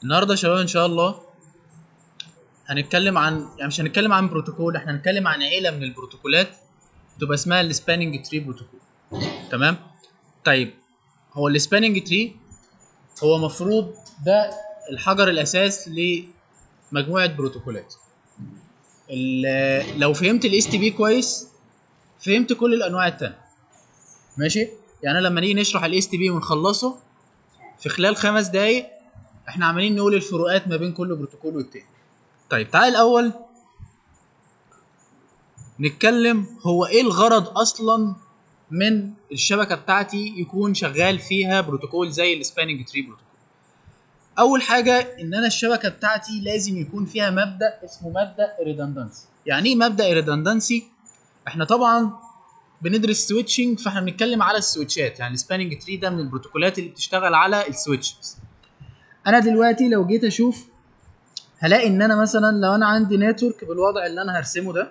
النهارده يا شباب ان شاء الله هنتكلم عن يعني مش هنتكلم عن بروتوكول احنا هنتكلم عن عيله من البروتوكولات تبقى اسمها السباننج تري بروتوكول تمام طيب هو السباننج تري هو مفروض ده الحجر الاساس لمجموعه بروتوكولات ال- لو فهمت الاس تي بي كويس فهمت كل الانواع التانية ماشي يعني أنا لما نيجي نشرح الاس تي بي ونخلصه في خلال خمس دقايق احنا عمالين نقول الفروقات ما بين كل بروتوكول والتاني طيب تعال الاول نتكلم هو ايه الغرض اصلا من الشبكه بتاعتي يكون شغال فيها بروتوكول زي السباننج تري بروتوكول اول حاجه ان انا الشبكه بتاعتي لازم يكون فيها مبدا اسمه مبدا redundancy يعني ايه مبدا redundancy احنا طبعا بندرس سويتشنج فاحنا بنتكلم على السويتشات يعني السباننج تري ده من البروتوكولات اللي بتشتغل على السويتشز انا دلوقتي لو جيت اشوف هلاقي ان انا مثلا لو انا عندي نتورك بالوضع اللي انا هرسمه ده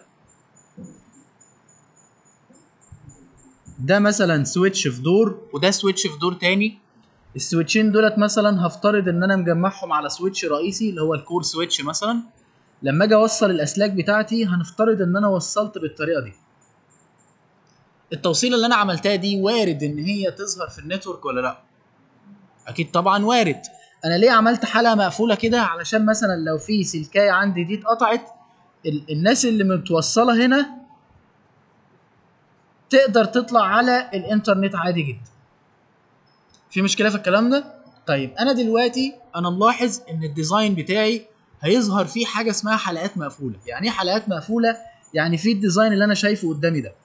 ده مثلا سويتش في دور وده سويتش في دور تاني السويتشين دولت مثلا هفترض ان انا مجمعهم على سويتش رئيسي اللي هو الكور سويتش مثلا لما اجي اوصل الاسلاك بتاعتي هنفترض ان انا وصلت بالطريقه دي التوصيله اللي انا عملتها دي وارد ان هي تظهر في النتورك ولا لا اكيد طبعا وارد انا ليه عملت حلقه مقفوله كده علشان مثلا لو في سلكايه عندي دي اتقطعت ال- الناس اللي متوصله هنا تقدر تطلع على الانترنت عادي جدا في مشكله في الكلام ده طيب انا دلوقتي انا ملاحظ ان الديزاين بتاعي هيظهر فيه حاجه اسمها حلقات مقفوله يعني ايه حلقات مقفوله يعني في الديزاين اللي انا شايفه قدامي ده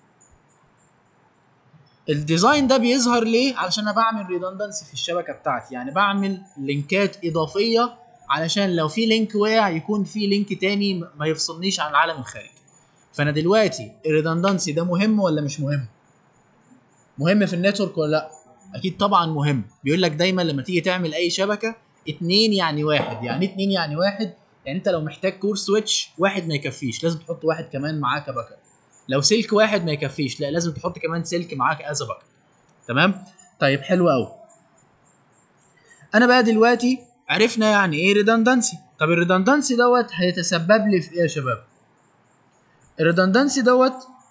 الديزاين ده بيظهر ليه علشان انا بعمل ريدندنسي في الشبكه بتاعتي يعني بعمل لينكات اضافيه علشان لو في لينك وقع يكون في لينك تاني ما يفصلنيش عن العالم الخارجي فانا دلوقتي الريدندنسي ده مهم ولا مش مهم مهم في النتورك ولا لا اكيد طبعا مهم بيقول لك دايما لما تيجي تعمل اي شبكه اتنين يعني واحد يعني اتنين يعني واحد يعني انت لو محتاج كور سويتش واحد ما يكفيش لازم تحط واحد كمان معاه كباك اب لو سلك واحد ما يكفيش لا لازم تحط كمان سلك معاك از باك تمام طيب حلو قوي انا بقى دلوقتي عرفنا يعني ايه ريدندنسي طب الريدندنسي دوت هيتسبب لي في ايه يا شباب الريدندنسي دوت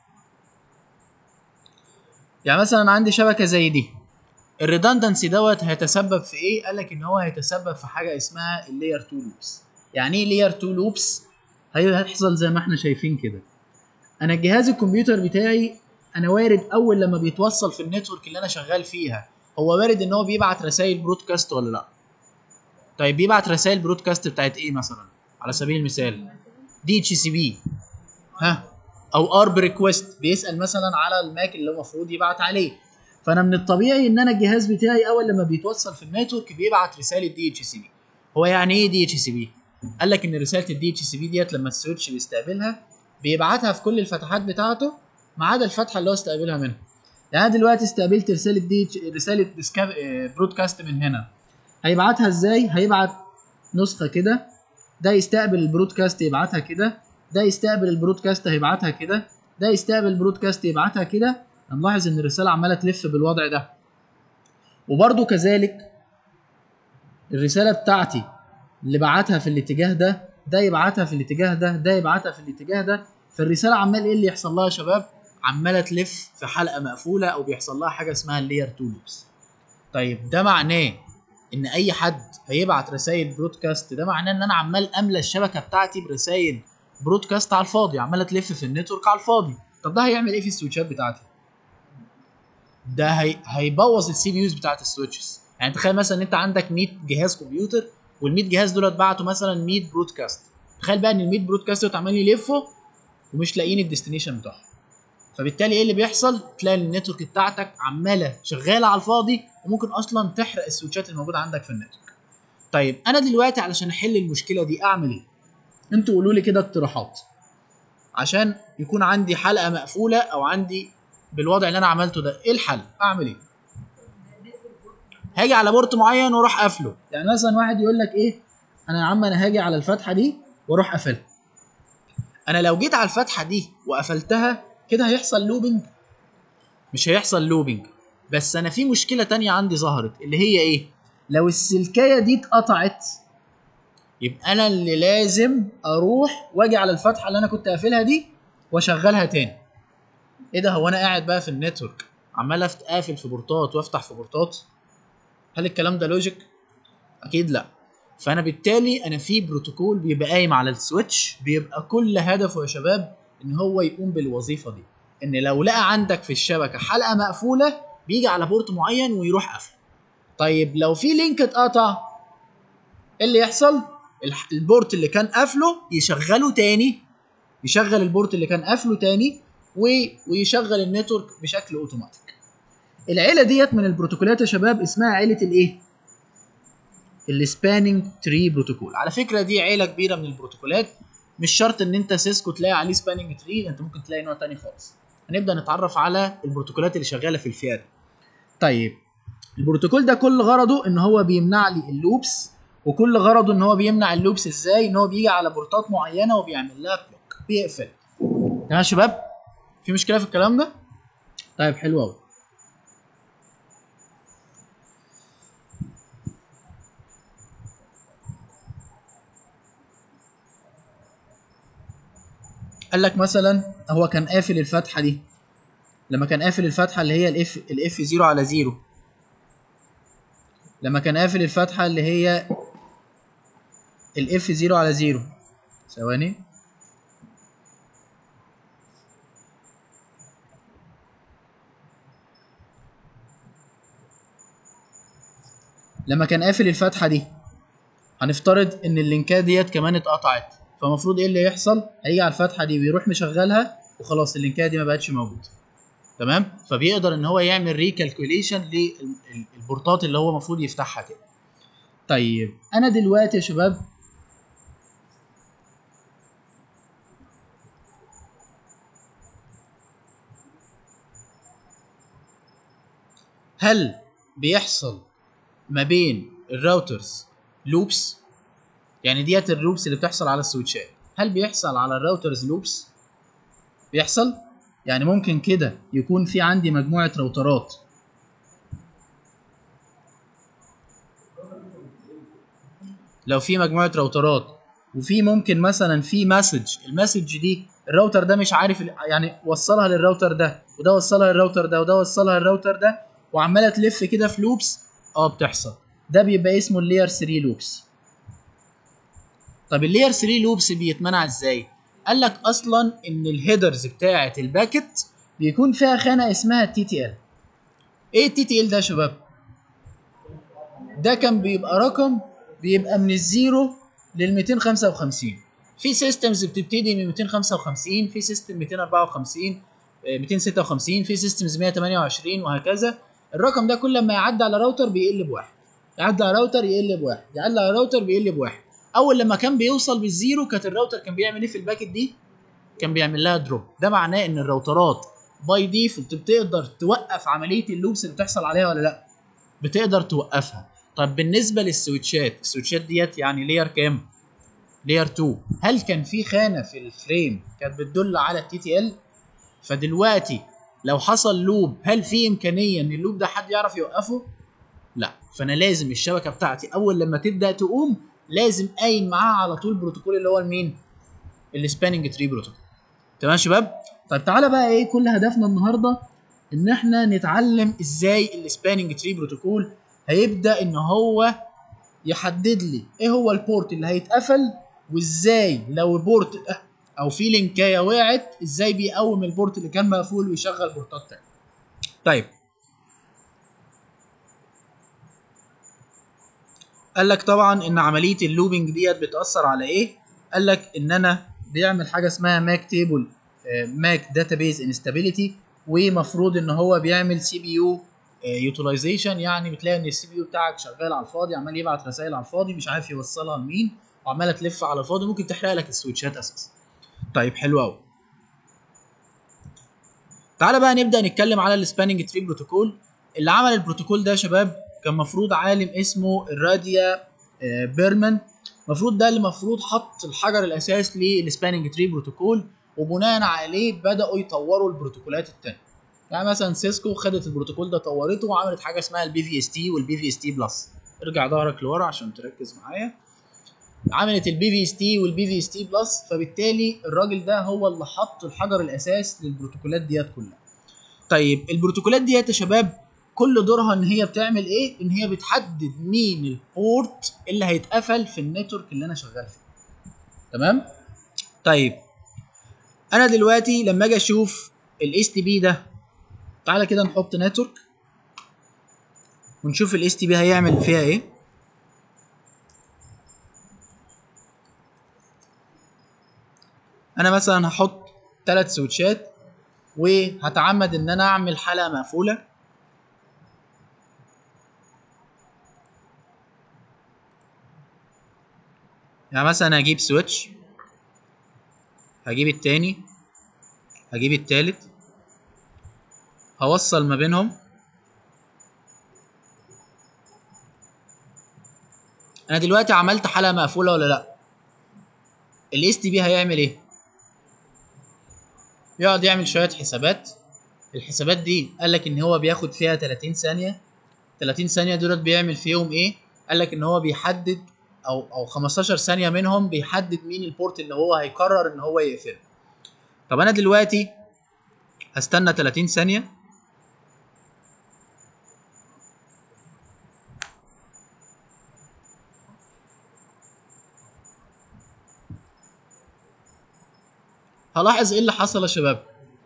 يعني مثلا عندي شبكه زي دي الريدندنسي دوت هيتسبب في ايه قال لك ان هو هيتسبب في حاجه اسمها اللاير 2 لوبس يعني ايه لاير 2 لوبس هيحصل زي ما احنا شايفين كده انا جهاز الكمبيوتر بتاعي انا وارد اول لما بيتوصل في النتورك اللي انا شغال فيها هو وارد ان هو بيبعت رسائل برودكاست ولا لا طيب بيبعت رسائل برودكاست بتاعت ايه مثلا على سبيل المثال دي اتش سي بي ها او ارب ريكويست بيسال مثلا على الماك اللي هو المفروض يبعت عليه فانا من الطبيعي ان انا الجهاز بتاعي اول لما بيتوصل في النتورك بيبعت رساله دي اتش سي بي هو يعني ايه دي اتش سي بي قال لك ان رساله الدي اتش سي بي ديت لما السويتش بيستقبلها بيبعتها في كل الفتحات بتاعته ما عدا الفتحه اللي هو استقبلها منها يعني أنا دلوقتي استقبلت رساله دي رساله ديسكاب برودكاست من هنا هيبعتها ازاي هيبعت نسخه كده ده يستقبل البرودكاست يبعتها كده ده يستقبل البرودكاست هيبعتها كده ده يستقبل البرودكاست يبعتها كده هنلاحظ ان الرساله عماله تلف بالوضع ده وبرده كذلك الرساله بتاعتي اللي بعتها في الاتجاه ده ده يبعتها في الاتجاه ده ده يبعتها في الاتجاه ده فالرساله عمال ايه اللي يحصل لها يا شباب عماله تلف في حلقه مقفوله او بيحصل لها حاجه اسمها اللاير 2 لوبس طيب ده معناه ان اي حد هيبعت رسائل برودكاست ده معناه ان انا عمال املى الشبكه بتاعتي برسائل برودكاست على الفاضي عماله تلف في النتورك على الفاضي طب ده هيعمل ايه في السويتشات بتاعتي ده هي... هيبوظ السي بي يوز بتاعت السويتشز يعني تخيل مثلا ان انت عندك 100 جهاز كمبيوتر وال 100 جهاز دولت بعتوا مثلا 100 برودكاست تخيل بقى ان ال 100 برودكاست دول عمالين يلفوا ومش لاقيين الديستنيشن بتاعهم فبالتالي ايه اللي بيحصل تلاقي النتورك بتاعتك عماله شغاله على الفاضي وممكن اصلا تحرق السويتشات الموجوده عندك في النتورك طيب انا دلوقتي علشان احل المشكله دي اعمل ايه انتوا قولوا لي كده اقتراحات عشان يكون عندي حلقه مقفوله او عندي بالوضع اللي انا عملته ده ايه الحل اعمل ايه هاجي على بورت معين واروح قافله يعني مثلا واحد يقول لك ايه انا يا عم انا هاجي على الفتحه دي واروح قافلها انا لو جيت على الفتحه دي وقفلتها كده هيحصل لوبنج مش هيحصل لوبنج بس انا في مشكله تانية عندي ظهرت اللي هي ايه لو السلكايه دي اتقطعت يبقى انا اللي لازم اروح واجي على الفتحه اللي انا كنت قافلها دي واشغلها تاني ايه ده هو انا قاعد بقى في النتورك عمال أفت- اقفل في بورتات وافتح في بورتات هل الكلام ده لوجيك اكيد لا فانا بالتالي انا في بروتوكول بيبقى قايم على السويتش بيبقى كل هدفه يا شباب ان هو يقوم بالوظيفه دي ان لو لقى عندك في الشبكه حلقه مقفوله بيجي على بورت معين ويروح قافله طيب لو في لينك اتقطع ايه اللي يحصل الح- البورت اللي كان قافله يشغله تاني يشغل البورت اللي كان قافله تاني و- ويشغل النتورك بشكل اوتوماتيك العيله ديت من البروتوكولات يا شباب اسمها عيله الايه السباننج تري بروتوكول على فكره دي عيله كبيره من البروتوكولات مش شرط ان انت سيسكو تلاقي عليه سباننج تري انت ممكن تلاقي نوع تاني خالص هنبدا نتعرف على البروتوكولات اللي شغاله في الفئه دي طيب البروتوكول ده كل غرضه ان هو بيمنع لي اللوبس وكل غرضه ان هو بيمنع اللوبس ازاي ان هو بيجي على بورتات معينه وبيعمل لها بلوك بيقفل تمام يا شباب في مشكله في الكلام ده طيب حلو قوي قال لك مثلا هو كان قافل الفتحه دي لما كان قافل الفتحه اللي هي الاف الاف 0 على 0 لما كان قافل الفتحه اللي هي الاف 0 على 0 ثواني لما كان قافل الفتحه دي هنفترض ان اللينكات ديت كمان اتقطعت فالمفروض ايه اللي يحصل هيجي على الفتحه دي ويروح مشغلها وخلاص اللينكات دي ما بقتش موجوده تمام فبيقدر ان هو يعمل ريكالكوليشن للبورتات اللي هو المفروض يفتحها تاني طيب انا دلوقتي يا شباب هل بيحصل ما بين الراوترز لوبس يعني ديت اللوبس اللي بتحصل على السويتشات هل بيحصل على الراوترز لوبس بيحصل يعني ممكن كده يكون في عندي مجموعة راوترات لو في مجموعة راوترات وفي ممكن مثلا في مسج المسج دي الراوتر ده مش عارف ال- يعني وصلها للراوتر ده وده وصلها للراوتر ده وده وصلها للراوتر ده وعماله تلف كده في لوبس اه بتحصل ده بيبقى اسمه اللاير 3 لوبس طب اللاير 3 لوبس بيتمنع ازاي قال لك اصلا ان الهيدرز بتاعه الباكت بيكون فيها خانه اسمها التي تي ال ايه التي تي ال ده يا شباب ده كان بيبقى رقم بيبقى من الزيرو لل 255 في سيستمز بتبتدي من 255 في سيستم 254 آه، 256 في سيستمز 128 وهكذا الرقم ده كل ما يعدي على راوتر بيقل بواحد يعدي على راوتر يقل بواحد يعدي على راوتر بيقل بواحد اول لما كان بيوصل بالزيرو كانت الراوتر كان بيعمل ايه في الباكت دي كان بيعمل لها دروب ده معناه ان الراوترات باي ديفولت بتقدر توقف عمليه اللوبس اللي بتحصل عليها ولا لا بتقدر توقفها طب بالنسبه للسويتشات السويتشات ديت يعني لير كام لير 2 هل كان في خانه في الفريم كانت بتدل على التي تي ال فدلوقتي لو حصل لوب هل في امكانيه ان اللوب ده حد يعرف يوقفه لا فانا لازم الشبكه بتاعتي اول لما تبدا تقوم لازم قايم معاها على طول بروتوكول اللي هو المين السباننج تري بروتوكول تمام يا شباب طيب تعالى بقى ايه كل هدفنا النهارده ان احنا نتعلم ازاي السباننج تري بروتوكول هيبدا ان هو يحدد لي ايه هو البورت اللي هيتقفل وازاي لو البورت او في لينكايه وقعت ازاي بيقوم البورت اللي كان مقفول ويشغل بورتات تانية طيب قال لك طبعا ان عمليه اللوبينج ديت بتاثر على ايه قال لك ان انا بيعمل حاجه اسمها ماك تيبل ماك داتابيز انستابيليتي ومفروض ان هو بيعمل سي بي يو يوتيلايزيشن يعني بتلاقي ان السي بي يو بتاعك شغال على الفاضي عمال يبعت رسائل على الفاضي مش عارف يوصلها لمين وعماله تلف على الفاضي ممكن تحرق لك السويتشات اساسا طيب حلو قوي تعالى بقى نبدا نتكلم على السباننج تري بروتوكول اللي عمل البروتوكول ده يا شباب كان مفروض عالم اسمه الراديا آه، بيرمان المفروض ده اللي المفروض حط الحجر الاساس للسباننج تري بروتوكول وبناء عليه بداوا يطوروا البروتوكولات التانية يعني مثلا سيسكو خدت البروتوكول ده طورته وعملت حاجه اسمها البي في اس تي والبي في اس تي بلس ارجع ظهرك لورا عشان تركز معايا عملت البي في اس تي والبي في اس تي بلس فبالتالي الراجل ده هو اللي حط الحجر الاساس للبروتوكولات ديت كلها طيب البروتوكولات ديت يا شباب كل دورها ان هي بتعمل ايه ان هي بتحدد مين البورت اللي هيتقفل في النتورك اللي انا شغال فيه تمام طيب انا دلوقتي لما اجي اشوف الاس تي بي ده تعالى كده نحط نتورك ونشوف الاس تي بي هيعمل فيها ايه انا مثلا هحط ثلاث سويتشات وهتعمد ان انا اعمل حلقه مقفوله يعني مثلا هجيب سويتش هجيب التاني هجيب التالت هوصل ما بينهم انا دلوقتي عملت حلقه مقفوله ولا لا الاس تي بي هيعمل ايه يقعد يعمل شويه حسابات الحسابات دي قال لك ان هو بياخد فيها 30 ثانيه 30 ثانيه دولت بيعمل فيهم ايه قال لك ان هو بيحدد او او 15 ثانيه منهم بيحدد مين البورت اللي هو هيقرر ان هو يقفله طب انا دلوقتي هستنى 30 ثانيه هلاحظ ايه اللي حصل يا شباب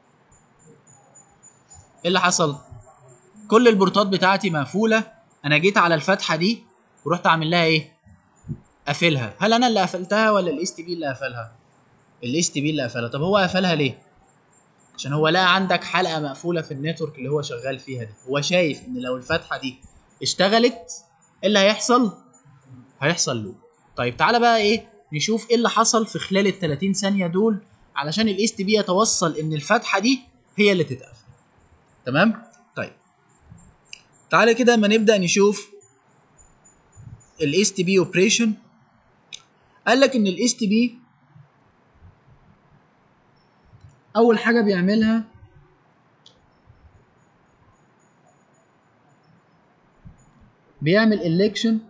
ايه اللي حصل كل البورتات بتاعتي مقفوله انا جيت على الفتحه دي ورحت اعمل لها ايه قافلها هل انا اللي قفلتها ولا الاس تي بي اللي قفلها الاس تي بي اللي قفلها طب هو قفلها ليه عشان هو لقى عندك حلقه مقفوله في النتورك اللي هو شغال فيها دي هو شايف ان لو الفتحه دي اشتغلت ايه اللي هيحصل هيحصل له طيب تعالى بقى ايه نشوف ايه اللي حصل في خلال ال 30 ثانيه دول علشان الاس تي بي يتوصل ان الفتحه دي هي اللي تتقفل تمام طيب تعالى كده اما نبدا نشوف الاس تي بي اوبريشن قال لك ان الاس تي بي اول حاجه بيعملها بيعمل الكشن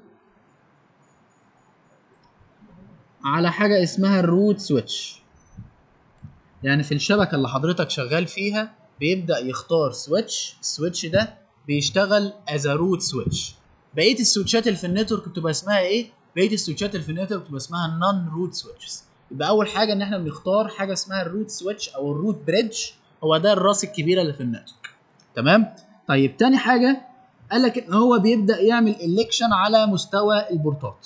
على حاجه اسمها الروت سويتش يعني في الشبكه اللي حضرتك شغال فيها بيبدا يختار سويتش السويتش ده بيشتغل از روت سويتش بقيه السويتشات اللي في النتورك بتبقى اسمها ايه بقيه السويتشات اللي في النتورك بتبقى اسمها نون روت سويتشز يبقى اول حاجه ان احنا بنختار حاجه اسمها الروت سويتش او الروت بريدج هو ده الراس الكبيره اللي في النتورك تمام طيب تاني حاجه قال لك ان هو بيبدا يعمل الكشن على مستوى البورتات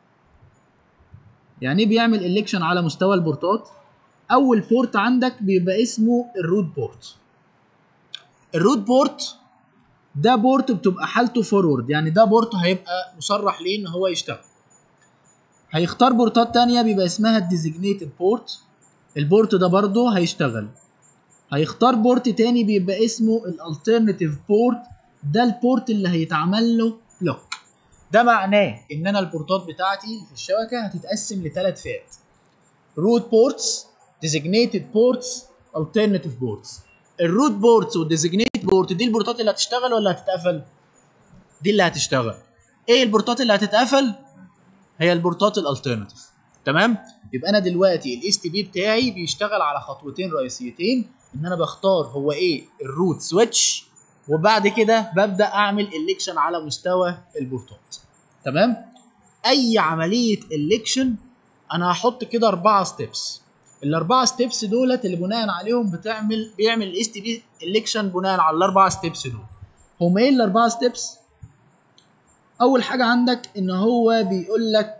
يعني ايه بيعمل الكشن على مستوى البورتات اول بورت عندك بيبقى اسمه الروت بورت الروت بورت ده بورت بتبقى حالته فورورد يعني ده بورت هيبقى مصرح ليه ان هو يشتغل هيختار بورتات تانية بيبقى اسمها الديزيجنيتد بورت البورت ده برضه هيشتغل هيختار بورت تاني بيبقى اسمه الالترناتيف بورت ده البورت اللي هيتعمل له بلوك ده معناه ان انا البورتات بتاعتي في الشبكه هتتقسم لثلاث فئات روت بورتس designated ports alternative ports الروت بورتس والديزيجنيتد بورت دي البورتات اللي هتشتغل ولا هتتقفل دي اللي هتشتغل ايه البورتات اللي هتتقفل هي البورتات الالترناتيف تمام يبقى انا دلوقتي الاس تي بي بتاعي بيشتغل على خطوتين رئيسيتين ان انا بختار هو ايه الروت سويتش وبعد كده ببدا اعمل الكشن على مستوى البورتات تمام اي عمليه الكشن انا هحط كده اربعه ستيبس الاربعه ستيبس دولت اللي بناء عليهم بتعمل بيعمل الاس تي بي الكشن بناء على الاربعه ستيبس دول هم ايه الاربعه ستيبس اول حاجه عندك ان هو بيقول لك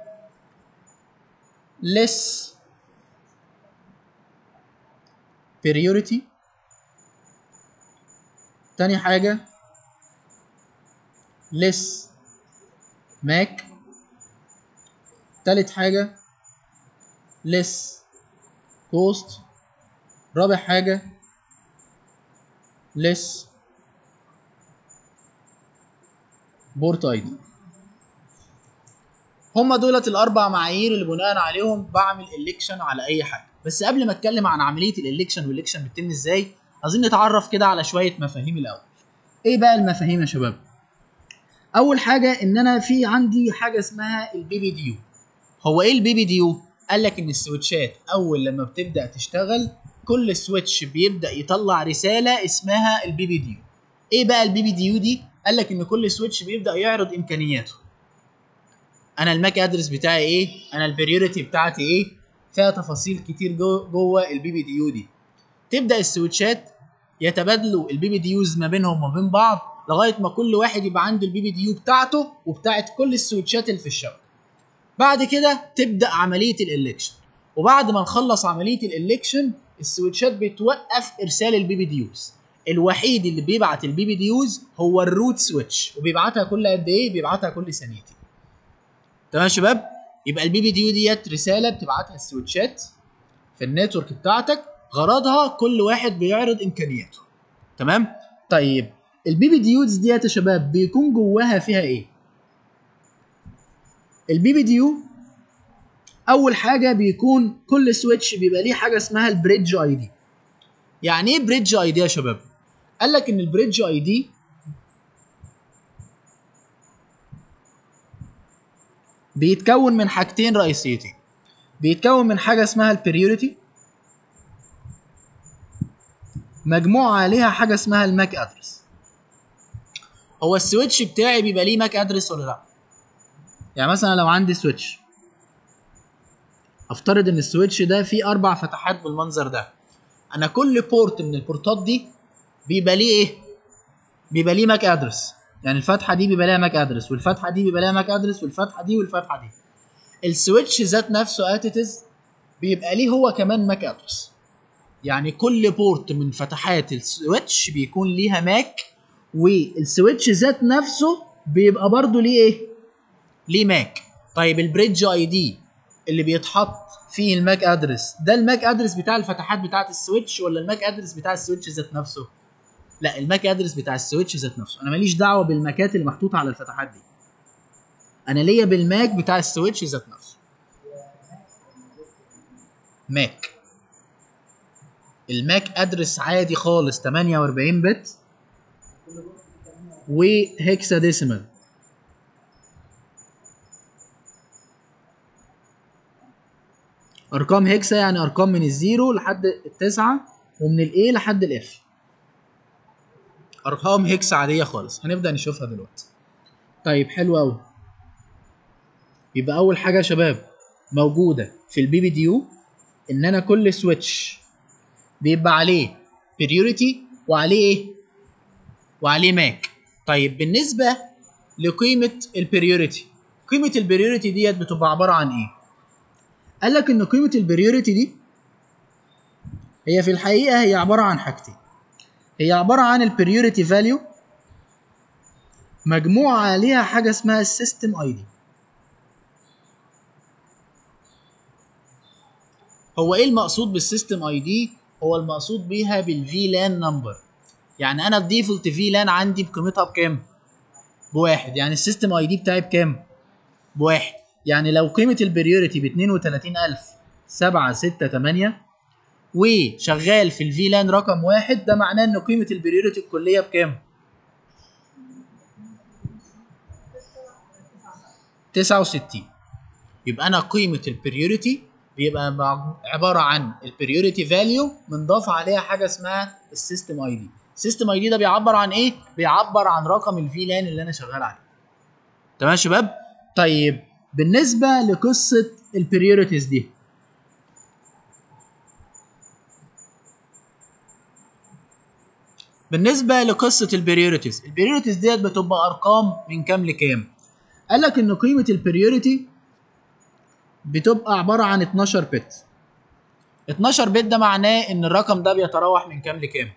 less priority تاني حاجة less mac تالت حاجة less cost رابع حاجة less بورت اي دي هما دولت الاربع معايير اللي بناء عليهم بعمل الكشن على اي حاجه بس قبل ما اتكلم عن عمليه الالكشن والالكشن بتتم ازاي عايزين نتعرف كده على شويه مفاهيم الاول ايه بقى المفاهيم يا شباب اول حاجه ان انا في عندي حاجه اسمها البي بي ديو هو ايه البي بي دي يو قال لك ان السويتشات اول لما بتبدا تشتغل كل سويتش بيبدا يطلع رساله اسمها البي بي دي يو ايه بقى البي بي دي يو دي قال لك ان كل سويتش بيبدا يعرض امكانياته انا الماك ادرس بتاعي ايه انا البريوريتي بتاعتي ايه فيها تفاصيل كتير جوه جوه البي بي دي يو دي تبدا السويتشات يتبادلوا البي بي دي يوز ما بينهم وما بين بعض لغايه ما كل واحد يبقى عنده البي بي دي يو بتاعته وبتاعت كل السويتشات اللي في الشبكه بعد كده تبدا عمليه الالكشن وبعد ما نخلص عمليه الالكشن السويتشات بتوقف ارسال البي بي ديوز الوحيد اللي بيبعت البي بي ديوز هو الروت سويتش وبيبعتها كل قد ايه بيبعتها كل ثانيتين تمام يا شباب يبقى البي بي ديو ديت رساله بتبعتها السويتشات في النتورك بتاعتك غرضها كل واحد بيعرض امكانياته تمام طيب البي بي ديوز ديت يا شباب بيكون جواها فيها ايه البي بي ديو اول حاجه بيكون كل سويتش بيبقى ليه حاجه اسمها البريدج اي دي يعني ايه بريدج اي دي يا شباب قال لك ان البريدج اي دي بيتكون من حاجتين رئيسيتين بيتكون من حاجه اسمها البريوريتي مجموعه عليها حاجه اسمها الماك ادرس هو السويتش بتاعي بيبقى ليه ماك ادرس ولا لا يعني مثلا لو عندي سويتش افترض ان السويتش ده فيه اربع فتحات بالمنظر ده انا كل بورت من البورتات دي بيبقى ليه ايه بيبقى ليه ماك ادرس يعني الفتحه دي بيبقى لها ماك ادرس والفتحه دي بيبقى لها ماك ادرس والفتحه دي والفتحه دي السويتش ذات نفسه اتيتز بيبقى ليه هو كمان ماك ادرس يعني كل بورت من فتحات السويتش بيكون ليها ماك والسويتش ذات نفسه بيبقى برضه ليه ايه ليه ماك طيب البريدج اي دي اللي بيتحط فيه الماك ادرس ده الماك ادرس بتاع الفتحات بتاعه السويتش ولا الماك ادرس بتاع السويتش ذات نفسه لا الماك ادرس بتاع السويتش ذات نفسه انا ماليش دعوه بالماكات اللي محطوطه على الفتحات دي انا ليا بالماك بتاع السويتش ذات نفسه ماك الماك ادرس عادي خالص 48 بت وهيكسا ديسيمال ارقام هيكسا يعني ارقام من الزيرو لحد التسعة ومن الاي لحد الاف ارقام هيكسا عاديه خالص هنبدا نشوفها دلوقتي طيب حلو قوي يبقى اول حاجه يا شباب موجوده في البي بي ديو ان انا كل سويتش بيبقى عليه بريوريتي وعليه ايه وعليه ماك طيب بالنسبه لقيمه البريوريتي قيمه البريوريتي ديت بتبقى عباره عن ايه قال لك ان قيمه البريوريتي دي هي في الحقيقه هي عباره عن حاجتين هي عباره عن البريوريتي فاليو مجموعه عليها حاجه اسمها السيستم اي دي هو ايه المقصود بالسيستم اي دي هو المقصود بيها بالفي لان نمبر يعني انا الديفولت في لان عندي بقيمتها بكام بواحد يعني السيستم اي دي بتاعي بكام بواحد يعني لو قيمة البريوريتي ب 32768 وشغال في الفي لان رقم واحد ده معناه ان قيمة البريوريتي الكلية بكام؟ 69 يبقى انا قيمة البريوريتي بيبقى عبارة عن البريوريتي فاليو منضاف عليها حاجة اسمها السيستم اي دي السيستم اي دي ده بيعبر عن ايه؟ بيعبر عن رقم الفي لان اللي انا شغال عليه تمام يا شباب؟ طيب بالنسبة لقصة البريوريتيز دي بالنسبة لقصة البريوريتيز البريوريتيز ديت بتبقى أرقام من كام لكام قال لك إن قيمة البريوريتي بتبقى عبارة عن 12 بت 12 بت ده معناه إن الرقم ده بيتراوح من كام لكام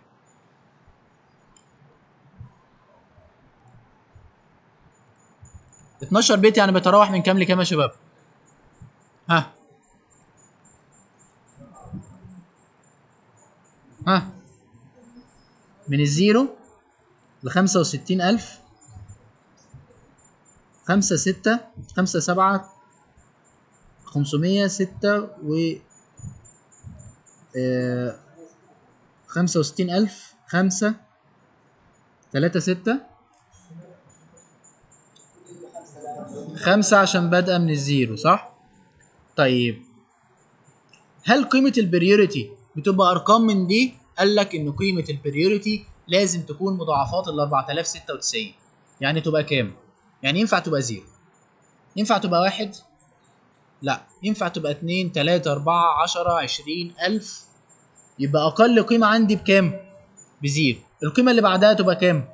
اتناشر بت يعني بيتراوح من كام لكام يا شباب؟ ها ها من الزيرو لخمسة وستين ألف خمسة ستة خمسة سبعة خمسمية ستة و آه، خمسة وستين ألف خمسة تلاتة ستة خمسة عشان بادئة من الزيرو صح؟ طيب هل قيمه البريوريتي بتبقى ارقام من دي قال لك ان قيمه البريوريتي لازم تكون مضاعفات ال 4096 يعني تبقى كام يعني ينفع تبقى زيرو ينفع تبقى واحد لا ينفع تبقى اتنين تلاتة أربعة عشرة عشرين ألف يبقى أقل قيمة عندي بكام؟ بزيرو القيمة اللي بعدها تبقى كام؟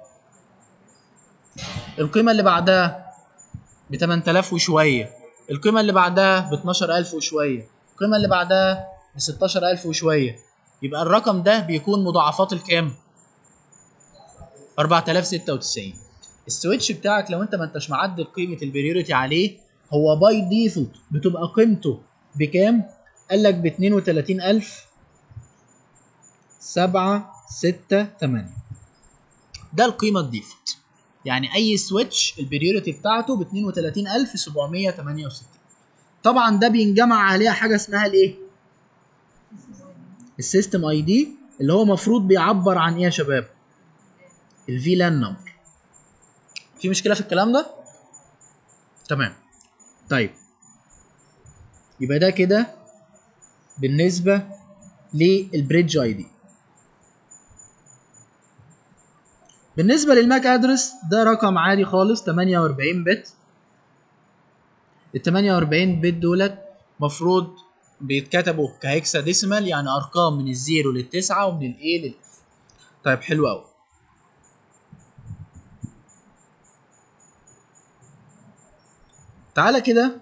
القيمة اللي بعدها ب 8000 وشوية القيمة اللي بعدها ب 12000 وشوية القيمة اللي بعدها ب 16000 وشوية يبقى الرقم ده بيكون مضاعفات الكام؟ 4096 السويتش بتاعك لو انت ما انتش معدل قيمة البريوريتي عليه هو باي ديفولت بتبقى قيمته بكام؟ قال لك ب 32000 7 6 8 ده القيمة الديفولت يعني اي سويتش البريوريتي بتاعته ب 32768 طبعا ده بينجمع عليها حاجه اسمها الايه السيستم اي دي اللي هو المفروض بيعبر عن ايه يا شباب الفي لان نمبر في مشكله في الكلام ده تمام طيب يبقى ده كده بالنسبه للبريدج اي دي بالنسبة للماك ادرس ده رقم عادي خالص 48 بت ال 48 بت دولت مفروض بيتكتبوا كهيكسا ديسيمال يعني ارقام من الزيرو للتسعة ومن الايه للاف طيب حلو قوي تعالى كده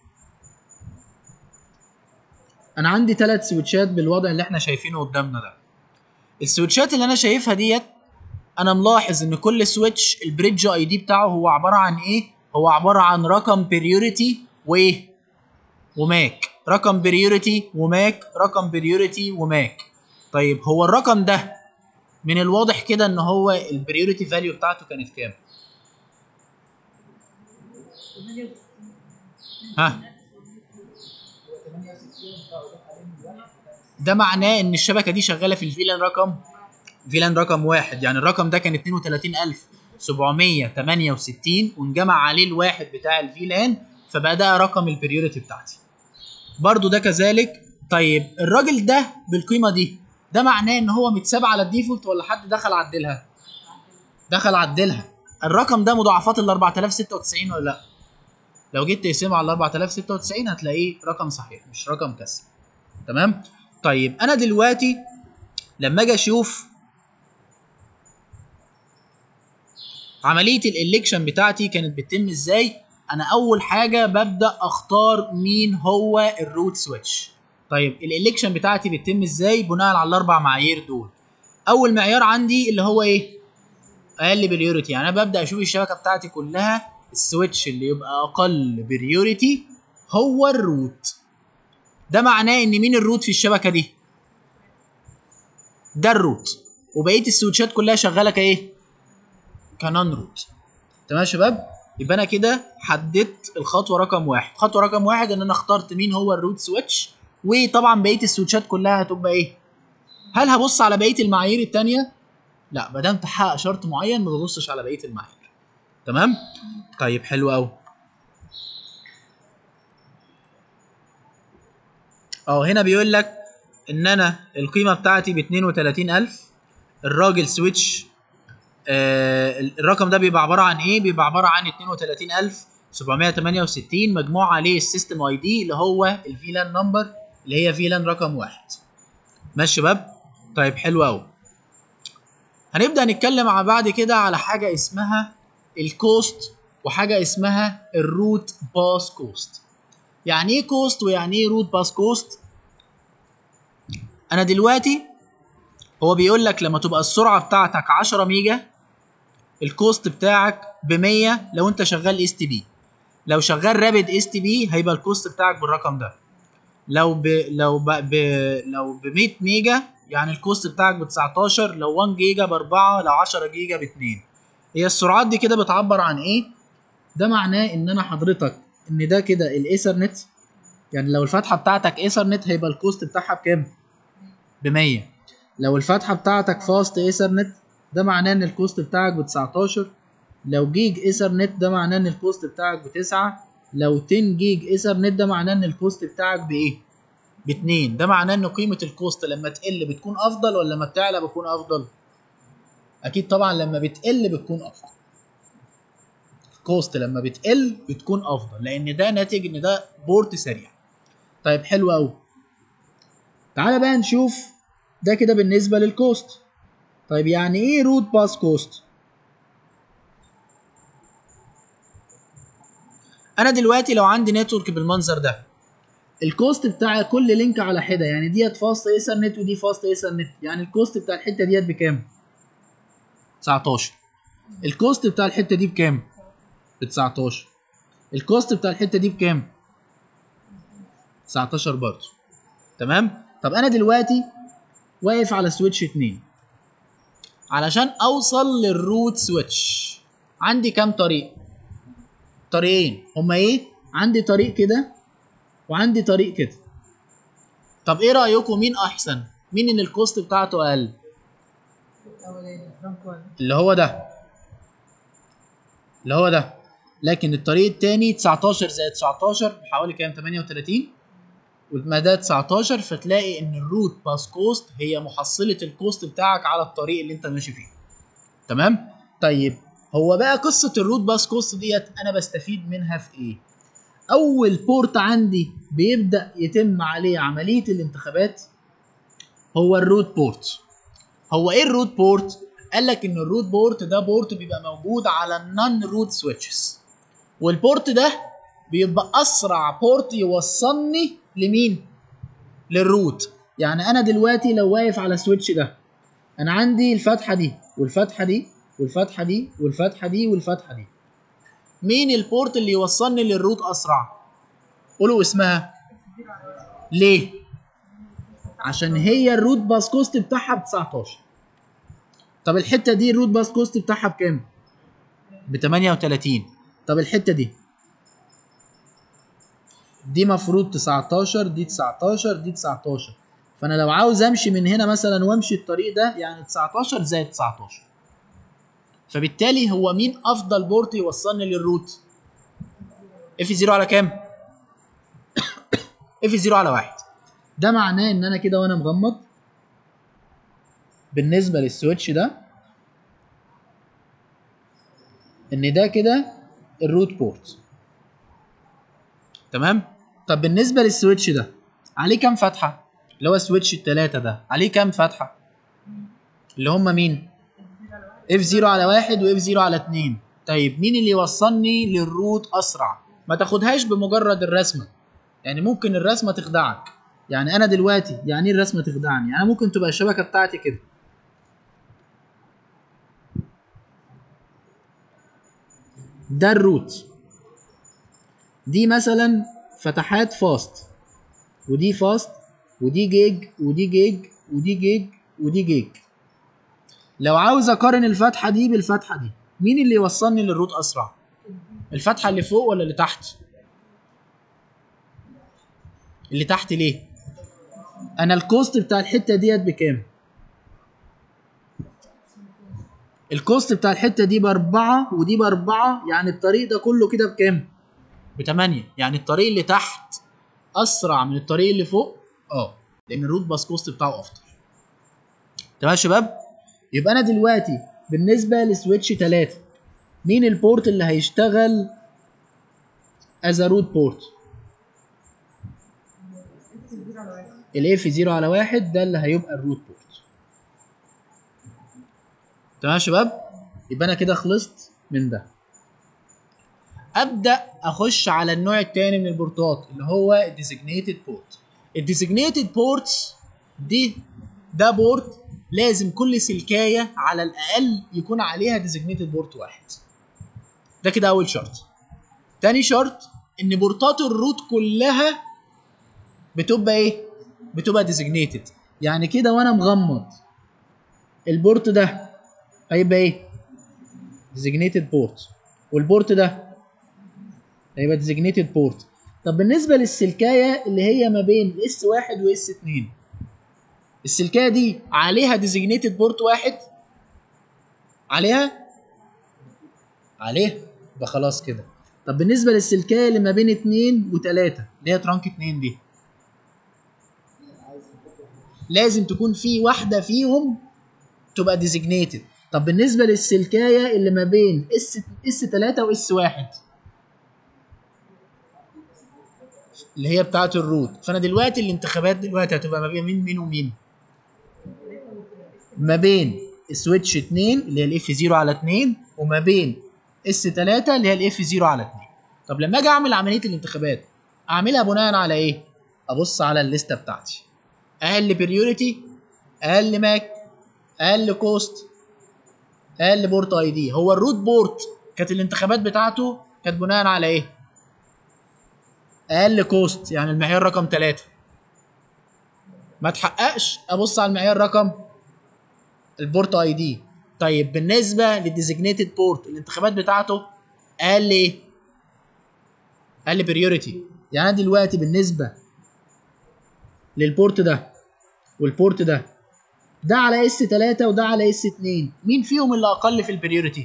انا عندي ثلاث سويتشات بالوضع اللي احنا شايفينه قدامنا ده السويتشات اللي انا شايفها ديت انا ملاحظ ان كل سويتش البريدج اي دي بتاعه هو عباره عن ايه هو عباره عن رقم بريوريتي وايه وماك رقم بريوريتي وماك رقم بريوريتي وماك طيب هو الرقم ده من الواضح كده ان هو البريوريتي فاليو بتاعته كانت كام ها ده معناه ان الشبكه دي شغاله في الفيلان رقم فيلان رقم واحد يعني الرقم ده كان 32768 وانجمع عليه الواحد بتاع الفيلان فبقى ده رقم البريوريتي بتاعتي برضو ده كذلك طيب الراجل ده بالقيمه دي ده معناه ان هو متساب على الديفولت ولا حد دخل عدلها دخل عدلها الرقم ده مضاعفات ال 4096 ولا لا لو جيت تقسمه على 4096 هتلاقيه رقم صحيح مش رقم كسر تمام طيب انا دلوقتي لما اجي اشوف عمليه الالكشن بتاعتي كانت بتتم ازاي انا اول حاجه ببدا اختار مين هو الروت سويتش طيب الالكشن بتاعتي بتتم ازاي بناء على الاربع معايير دول اول معيار عندي اللي هو ايه اقل بريوريتي يعني انا ببدا اشوف الشبكه بتاعتي كلها السويتش اللي يبقى اقل بريوريتي هو الروت ده معناه ان مين الروت في الشبكه دي ده الروت وبقيه السويتشات كلها شغاله كايه كنون روت تمام يا شباب يبقى انا كده حددت الخطوه رقم واحد خطوه رقم واحد ان انا اخترت مين هو الروت سويتش وطبعا بقيه السويتشات كلها هتبقى ايه هل هبص على بقيه المعايير التانية لا ما دام تحقق شرط معين ما ببصش على بقيه المعايير تمام طيب حلو قوي اه هنا بيقول لك ان انا القيمه بتاعتي ب 32000 الراجل سويتش آه الرقم ده بيبقى عباره عن ايه بيبقى عباره عن 32768 مجموع عليه السيستم اي دي اللي هو الفيلان نمبر اللي هي فيلان رقم واحد ماشي شباب طيب حلو قوي هنبدا نتكلم مع بعد كده على حاجه اسمها الكوست وحاجه اسمها الروت باس كوست يعني ايه كوست ويعني ايه روت باس كوست انا دلوقتي هو بيقول لك لما تبقى السرعه بتاعتك 10 ميجا الكوست بتاعك ب 100 لو انت شغال اس تي بي لو شغال رابد اس تي بي هيبقى الكوست بتاعك بالرقم ده لو ب لو ب, ب لو ب 100 ميجا يعني الكوست بتاعك ب 19 لو 1 جيجا ب 4 لو 10 جيجا ب 2 هي السرعات دي كده بتعبر عن ايه ده معناه ان انا حضرتك ان ده كده الايثرنت يعني لو الفتحه بتاعتك ايثرنت هيبقى الكوست بتاعها بكام ب 100 لو الفتحه بتاعتك فاست ايثرنت ده معناه ان الكوست بتاعك ب 19 لو جيج ايثرنت ده معناه ان الكوست بتاعك ب 9 لو 10 جيج ايثرنت ده معناه ان الكوست بتاعك بايه؟ باتنين ده معناه ان قيمه الكوست لما تقل بتكون افضل ولا لما بتعلى بتكون افضل؟ اكيد طبعا لما بتقل بتكون افضل الكوست لما بتقل بتكون افضل لان ده ناتج ان ده بورت سريع طيب حلو قوي تعالى بقى نشوف ده كده بالنسبه للكوست طيب يعني ايه روت باس كوست انا دلوقتي لو عندي نتورك بالمنظر ده الكوست بتاع كل لينك على حده يعني ديت فاست ايثرنت ودي فاست ايثرنت يعني الكوست بتاع الحته ديت بكام 19 الكوست بتاع الحته دي بكام ب 19 الكوست بتاع الحته دي بكام 19 برضه تمام طب انا دلوقتي واقف على سويتش 2 علشان اوصل للروت سويتش عندي كام طريق طريقين هما ايه عندي طريق كده وعندي طريق كده طب ايه رايكم مين احسن مين اللي الكوست بتاعته اقل اللي هو ده اللي هو ده لكن الطريق التاني 19 زائد 19 بحوالي كام 38 والمدى 19 فتلاقي ان الروت باس كوست هي محصله الكوست بتاعك على الطريق اللي انت ماشي فيه تمام طيب هو بقى قصه الروت باس كوست ديت انا بستفيد منها في ايه اول بورت عندي بيبدا يتم عليه عمليه الانتخابات هو الروت بورت هو ايه الروت بورت قال لك ان الروت بورت ده بورت بيبقى موجود على النون روت سويتشز والبورت ده بيبقى اسرع بورت يوصلني لمين للروت يعني انا دلوقتي لو واقف على السويتش ده انا عندي الفتحه دي والفتحه دي والفتحه دي والفتحه دي والفتحه دي مين البورت اللي يوصلني للروت اسرع قولوا اسمها ليه عشان هي الروت باس كوست بتاعها ب 19 طب الحته دي الروت باس كوست بتاعها بكام ب 38 طب الحته دي دي مفروض 19 دي 19 دي 19 فانا لو عاوز امشي من هنا مثلا وامشي الطريق ده يعني 19 زائد 19 فبالتالي هو مين افضل بورت يوصلني للروت اف 0 على كام اف 0 على واحد ده معناه ان انا كده وانا مغمض بالنسبه للسويتش ده ان ده كده الروت بورت تمام طب بالنسبه للسويتش ده عليه كام فتحه اللي هو السويتش التلاتة ده عليه كام فتحه اللي هم مين اف 0 على واحد واف 0 على اتنين طيب مين اللي يوصلني للروت اسرع ما تاخدهاش بمجرد الرسمه يعني ممكن الرسمه تخدعك يعني انا دلوقتي يعني ايه الرسمه تخدعني يعني ممكن تبقى الشبكه بتاعتي كده ده الروت دي مثلا فتحات فاست ودي فاست ودي جيج ودي جيج ودي جيج ودي جيج لو عاوز اقارن الفتحه دي بالفتحه دي مين اللي يوصلني للروت اسرع الفتحه اللي فوق ولا اللي تحت اللي تحت ليه انا الكوست بتاع الحته ديت بكام الكوست بتاع الحته دي باربعه ودي باربعه يعني الطريق ده كله كده بكام بتمانية يعني الطريق اللي تحت اسرع من الطريق اللي فوق اه لان الروت باس كوست بتاعه افضل تمام يا شباب يبقى انا دلوقتي بالنسبه لسويتش 3 مين البورت اللي هيشتغل از روت بورت الاف 0 على واحد ده اللي هيبقى الروت بورت تمام يا شباب يبقى انا كده خلصت من ده ابدا اخش على النوع الثاني من البورتات اللي هو الديزيجنيتد بورت الديزيجنيتد بورت دي ده بورت لازم كل سلكايه على الاقل يكون عليها ديزيجنيتد بورت واحد ده كده اول شرط تاني شرط ان بورتات الروت كلها بتبقى ايه بتبقى ديزيجنيتد يعني كده وانا مغمض البورت ده هيبقى ايه ديزيجنيتد بورت والبورت ده هيبقى ديزيجنيتد بورت طب بالنسبه للسلكايه اللي هي ما بين اس واحد واس اتنين السلكايه دي عليها ديزيجنيتد بورت واحد عليها عليها يبقى خلاص كده طب بالنسبه للسلكايه اللي ما بين 2 و3 اللي هي ترانك 2 دي لازم تكون في واحده فيهم تبقى ديزيجنيتد طب بالنسبه للسلكايه اللي ما بين اس اس 3 واس 1 اللي هي بتاعه الروت فانا دلوقتي الانتخابات دلوقتي هتبقى ما بين مين مين ومين ما بين سويتش 2 اللي هي الاف 0 على 2 وما بين اس 3 اللي هي الاف 0 على 2 طب لما اجي اعمل عمليه الانتخابات اعملها بناء على ايه ابص على الليسته بتاعتي اقل بريوريتي اقل ماك اقل كوست اقل بورت اي دي هو الروت بورت كانت الانتخابات بتاعته كانت بناء على ايه اقل كوست يعني المعيار رقم 3 ما تحققش ابص على المعيار رقم البورت اي دي طيب بالنسبه للديزيجنيتد بورت الانتخابات بتاعته اقل ايه اقل بريوريتي يعني أنا دلوقتي بالنسبه للبورت ده والبورت ده ده على اس 3 وده على اس 2 مين فيهم اللي اقل في البريوريتي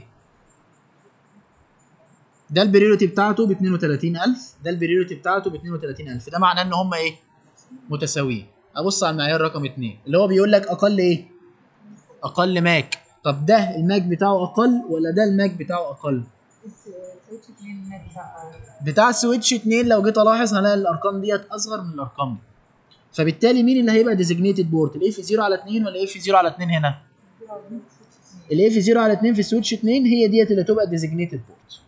ده البريوريتي بتاعته ب 32000 ده البريوريتي بتاعته ب 32000 ده معناه ان هم ايه متساويين ابص على المعيار رقم 2 اللي هو بيقول لك اقل ايه اقل ماك طب ده الماك بتاعه اقل ولا ده الماك بتاعه اقل سويتش 2 ماك بقى بتاع سويتش 2 لو جيت الاحظ هلاقي الارقام ديت اصغر من الارقام دي فبالتالي مين اللي هيبقى ديزيجنيتد بورت الاف 0 على 2 ولا اف 0 على 2 هنا الاف 0 على 2 في سويتش 2 هي ديت اللي هتبقى ديزيجنيتد بورت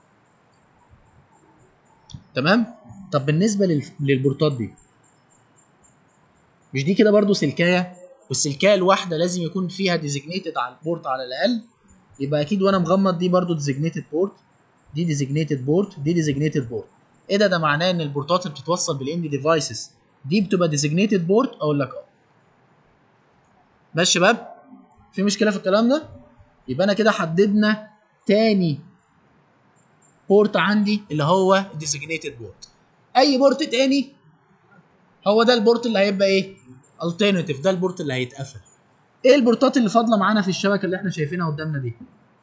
تمام طب بالنسبه لل... للبورتات دي مش دي كده برضو سلكايه والسلكايه الواحده لازم يكون فيها ديزيجنيتد على البورت على الاقل يبقى اكيد وانا مغمض دي برضو ديزيجنيتد بورت دي ديزيجنيتد بورت دي ديزيجنيتد بورت ايه ده ده معناه ان البورتات اللي بتتوصل بالاند ديفايسز دي بتبقى ديزيجنيتد بورت اقول لك اه بس شباب في مشكله في الكلام ده يبقى انا كده حددنا تاني بورت عندي اللي هو ديزيجنيتد بورت اي بورت تاني هو ده البورت اللي هيبقى ايه الترناتيف ده البورت اللي هيتقفل ايه البورتات اللي فاضله معانا في الشبكه اللي احنا شايفينها قدامنا دي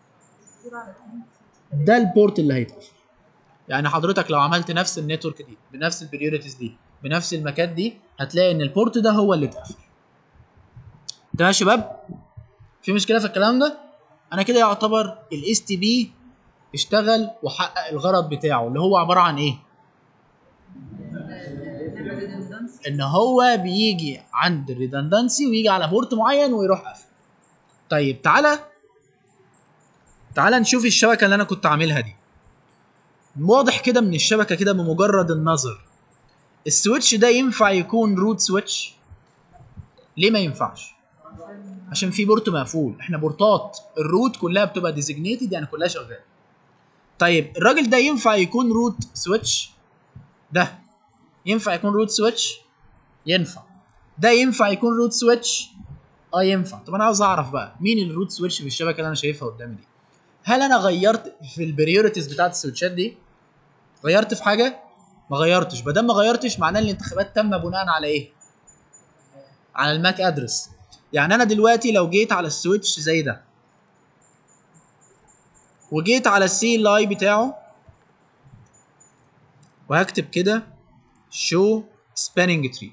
ده البورت اللي هيتقفل يعني حضرتك لو عملت نفس النتورك دي بنفس البريوريتيز دي بنفس المكات دي هتلاقي ان البورت ده هو اللي اتقفل تمام يا شباب في مشكله في الكلام ده انا كده يعتبر الاس تي بي اشتغل وحقق الغرض بتاعه اللي هو عباره عن ايه ان هو بيجي عند الريدندنسي ويجي على بورت معين ويروح قافل طيب تعالى تعالى نشوف الشبكه اللي انا كنت عاملها دي واضح كده من الشبكه كده بمجرد النظر السويتش ده ينفع يكون روت سويتش ليه ما ينفعش عشان في بورت مقفول احنا بورتات الروت كلها بتبقى ديزيجنيتد يعني كلها شغاله طيب الراجل ده ينفع يكون روت سويتش ده ينفع يكون روت سويتش ينفع ده ينفع يكون روت سويتش اه ينفع طب انا عاوز اعرف بقى مين الروت سويتش في الشبكه اللي انا شايفها قدامي دي هل انا غيرت في البريوريتيز بتاعت السويتشات دي غيرت في حاجه ما غيرتش ما دام ما غيرتش معناه ان الانتخابات تم بناء على ايه على الماك ادرس يعني انا دلوقتي لو جيت على السويتش زي ده وجيت على السي ال اي بتاعه وهكتب كده show spanning tree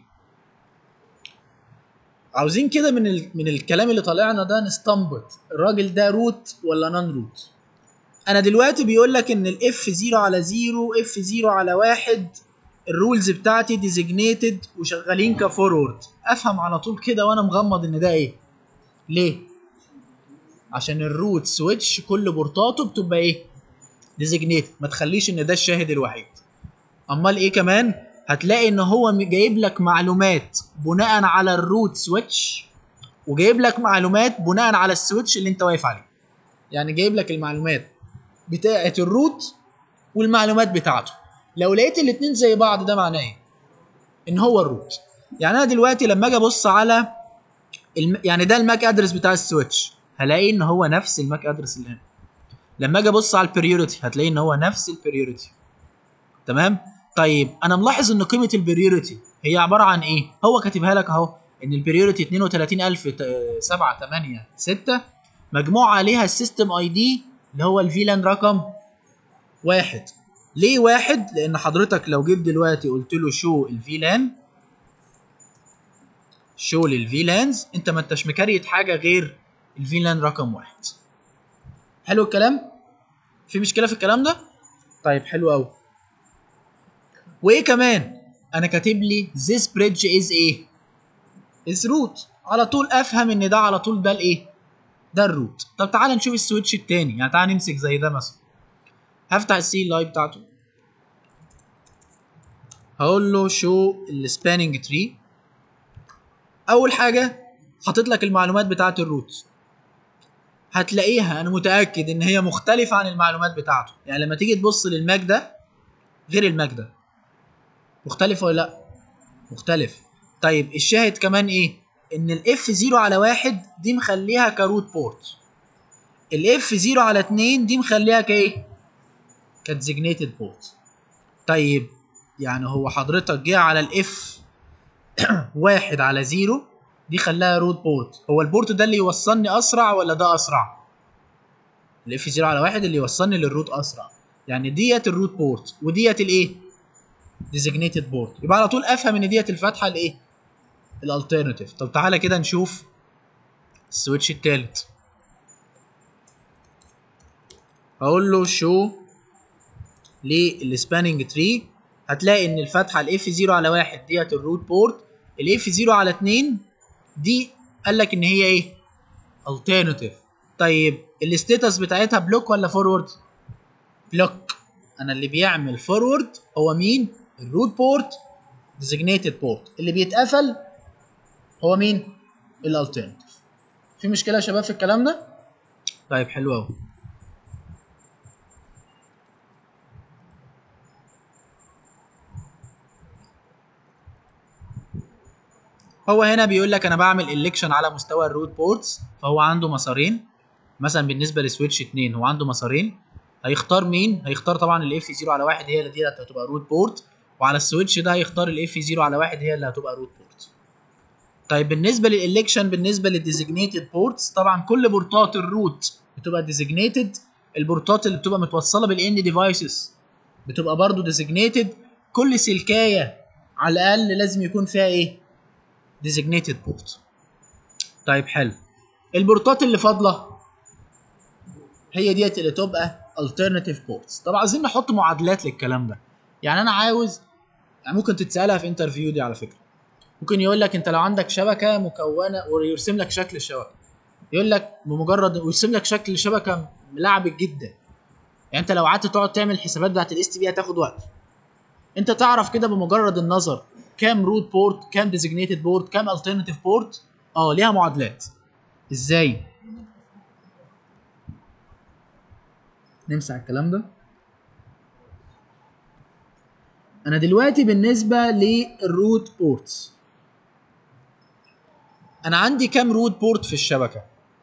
عاوزين كده من ال... من الكلام اللي طالعنا ده نستنبط الراجل ده روت ولا نون روت انا دلوقتي بيقول لك ان الاف 0 على 0 اف 0 على 1 الرولز بتاعتي ديزيجنيتد وشغالين كفورورد افهم على طول كده وانا مغمض ان ده ايه ليه عشان الروت سويتش كل بورتاته بتبقى ايه ديزيجنيتد ما تخليش ان ده الشاهد الوحيد امال ايه كمان هتلاقي ان هو جايب لك معلومات بناء على الروت سويتش وجايب لك معلومات بناء على السويتش اللي انت واقف عليه يعني جايب لك المعلومات بتاعه الروت والمعلومات بتاعته لو لقيت الاتنين زي بعض ده معناه ايه ان هو الروت يعني انا دلوقتي لما اجي ابص على الم... يعني ده الماك ادرس بتاع السويتش هلاقي ان هو نفس الماك ادرس اللي هنا لما اجي ابص على البريوريتي هتلاقي ان هو نفس البريوريتي تمام طيب انا ملاحظ ان قيمه البريوريتي هي عباره عن ايه هو كاتبها لك اهو ان البريوريتي 327 8 6 مجموع عليها السيستم اي دي اللي هو الفيلان رقم واحد ليه واحد لان حضرتك لو جيت دلوقتي قلت له شو الفيلان شو للفيلانز انت ما انتش مكريت حاجه غير الفيلان رقم واحد حلو الكلام في مشكله في الكلام ده طيب حلو قوي وايه كمان انا كاتب لي this bridge is ايه is root على طول افهم ان ده على طول ده الايه ده الروت طب تعال نشوف السويتش التاني يعني تعال نمسك زي ده مثلا هفتح السي لاي بتاعته هقول له شو السباننج تري اول حاجه حاطط لك المعلومات بتاعه الروت هتلاقيها انا متاكد ان هي مختلفه عن المعلومات بتاعته يعني لما تيجي تبص للماك ده غير الماك ده مختلف ولا لا مختلف طيب الشاهد كمان ايه ان الاف 0 على واحد دي مخليها كروت بورت الاف 0 على 2 دي مخليها كايه كديزيجنيتد بورت طيب يعني هو حضرتك جه على الاف واحد على زيرو دي خلاها روت بورت هو البورت ده اللي يوصلني اسرع ولا ده اسرع الاف 0 على واحد اللي يوصلني للروت اسرع يعني ديت الروت بورت وديت الايه ديزيجنيتد بورت يبقى على طول افهم ان ديت الفتحه الايه الالترناتيف طب تعالى كده نشوف السويتش التالت اقول له شو للسباننج تري هتلاقي ان الفتحه الاف 0 على واحد ديت الروت بورت الاف 0 على 2 دي قال لك ان هي ايه الترناتيف طيب الستاتس بتاعتها بلوك ولا فورورد بلوك انا اللي بيعمل فورورد هو مين الروت بورت ديزيجنيتد بورت اللي بيتقفل هو مين الالترناتيف في مشكله يا شباب في الكلام ده طيب حلو قوي هو هنا بيقول لك انا بعمل الكشن على مستوى الروت بورتس فهو عنده مسارين مثلا بالنسبه لسويتش 2 هو عنده مسارين هيختار مين هيختار طبعا الاف 0 على 1 هي اللي دي هتبقى روت بورت وعلى السويتش ده هيختار الاف 0 على 1 هي اللي هتبقى روت بورت طيب بالنسبه للالكشن بالنسبه للديزيجنيتد بورتس طبعا كل بورتات الروت بتبقى ديزيجنيتد البورتات اللي بتبقى متوصله بالان ديفايسز بتبقى برضو ديزيجنيتد كل سلكايه على الاقل لازم يكون فيها ايه ديزيجنيتد بورت طيب حلو البورتات اللي فاضله هي ديت اللي تبقى alternative ports طب عايزين نحط معادلات للكلام ده يعني انا عاوز يعني ممكن تتسالها في انترفيو دي على فكره ممكن يقول لك انت لو عندك شبكه مكونه ويرسم لك شكل الشبكه يقول لك بمجرد ويرسم لك شكل الشبكه ملعبك جدا يعني انت لو قعدت تقعد تعمل الحسابات بتاعت الاس تي بي هتاخد وقت انت تعرف كده بمجرد النظر كام روت بورت كام ديزيجنيتد بورت كام الترناتيف بورت اه ليها معادلات ازاي نمسح الكلام ده انا دلوقتي بالنسبه للروت بورتس انا عندي كام روت بورت في الشبكه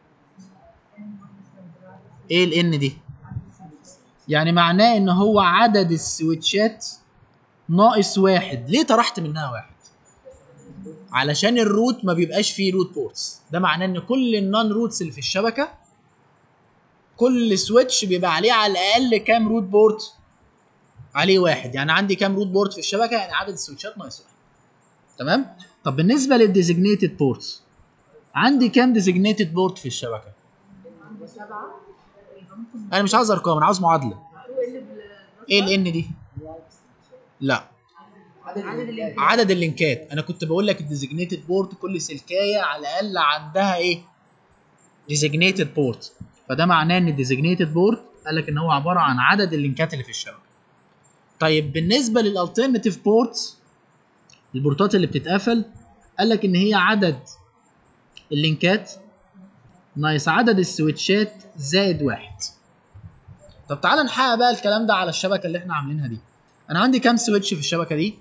ايه الان دي يعني معناه ان هو عدد السويتشات ناقص واحد ليه طرحت منها واحد علشان الروت ما بيبقاش فيه روت بورتس ده معناه ان كل النون روتس اللي في الشبكه كل سويتش بيبقى عليه على الاقل كام روت بورت عليه واحد يعني عندي كام روت بورت في الشبكه يعني عدد السويتشات ناقص واحد تمام طب بالنسبه للديزيجنيتد بورتس عندي كام ديزيجنيتد بورت في الشبكه سبعة يبقى ممكن انا مش عاوز ارقام انا عاوز معادله نقول اللي بال- ايه الان دي لا عدد اللي عدد اللينكات انا كنت بقول لك الديزيجنيتد بورت كل سلكايه على الاقل عندها ايه ديزيجنيتد بورت فده معناه ان الديزيجنيتد بورت قال لك ان هو عباره عن عدد اللينكات اللي في الشبكه طيب بالنسبه للالترناتيف بورتس البورتات اللي بتتقفل قال لك ان هي عدد اللينكات ناقص عدد السويتشات زائد واحد طب تعال نحقق بقى الكلام ده على الشبكه اللي احنا عاملينها دي انا عندي كام سويتش في الشبكه دي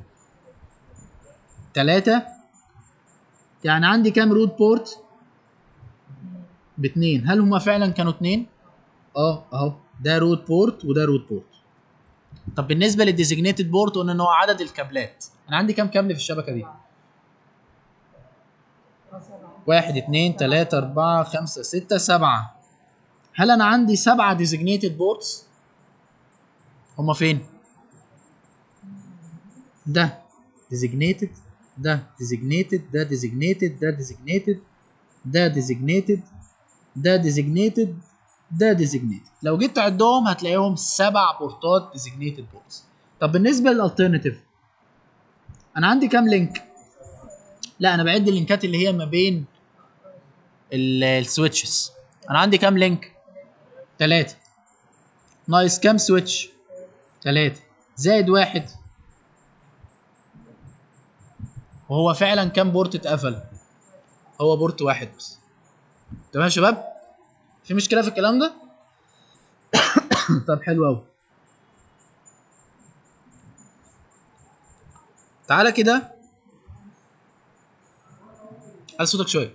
تلاتة يعني عندي كام روت بورت باتنين هل هما فعلا كانوا اتنين اه اهو ده روت بورت وده روت بورت طب بالنسبه للديزيجنيتد بورت قلنا ان هو عدد الكابلات انا عندي كام كابل في الشبكه دي سبعة واحد اتنين تلاتة اربعة خمسة ستة سبعة هل انا عندي سبعة ديزيجنيتد بورتس هما فين ده designated ده designated ده designated ده designated ده designated ده designated ده designated لو جيت تعدهم هتلاقيهم سبع بورتات designated ports طب بالنسبه للالترناتيف انا عندي كام لينك لا انا بعد اللينكات اللي هي ما بين السويتشز انا عندي كام لينك ثلاثة ناقص كام سويتش ثلاثة زائد واحد وهو فعلا كام بورت اتقفل هو بورت واحد بس تمام يا شباب في مشكلة في الكلام ده طب حلو قوي تعالى كده على صوتك شويه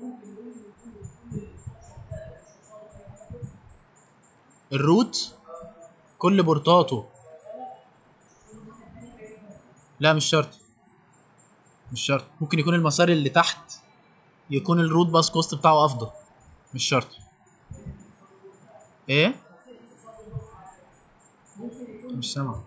الروت كل بورتاته لا مش شرط مش شرط ممكن يكون المسار اللي تحت يكون الروت باس كوست بتاعه افضل مش شرط ايه مش سامع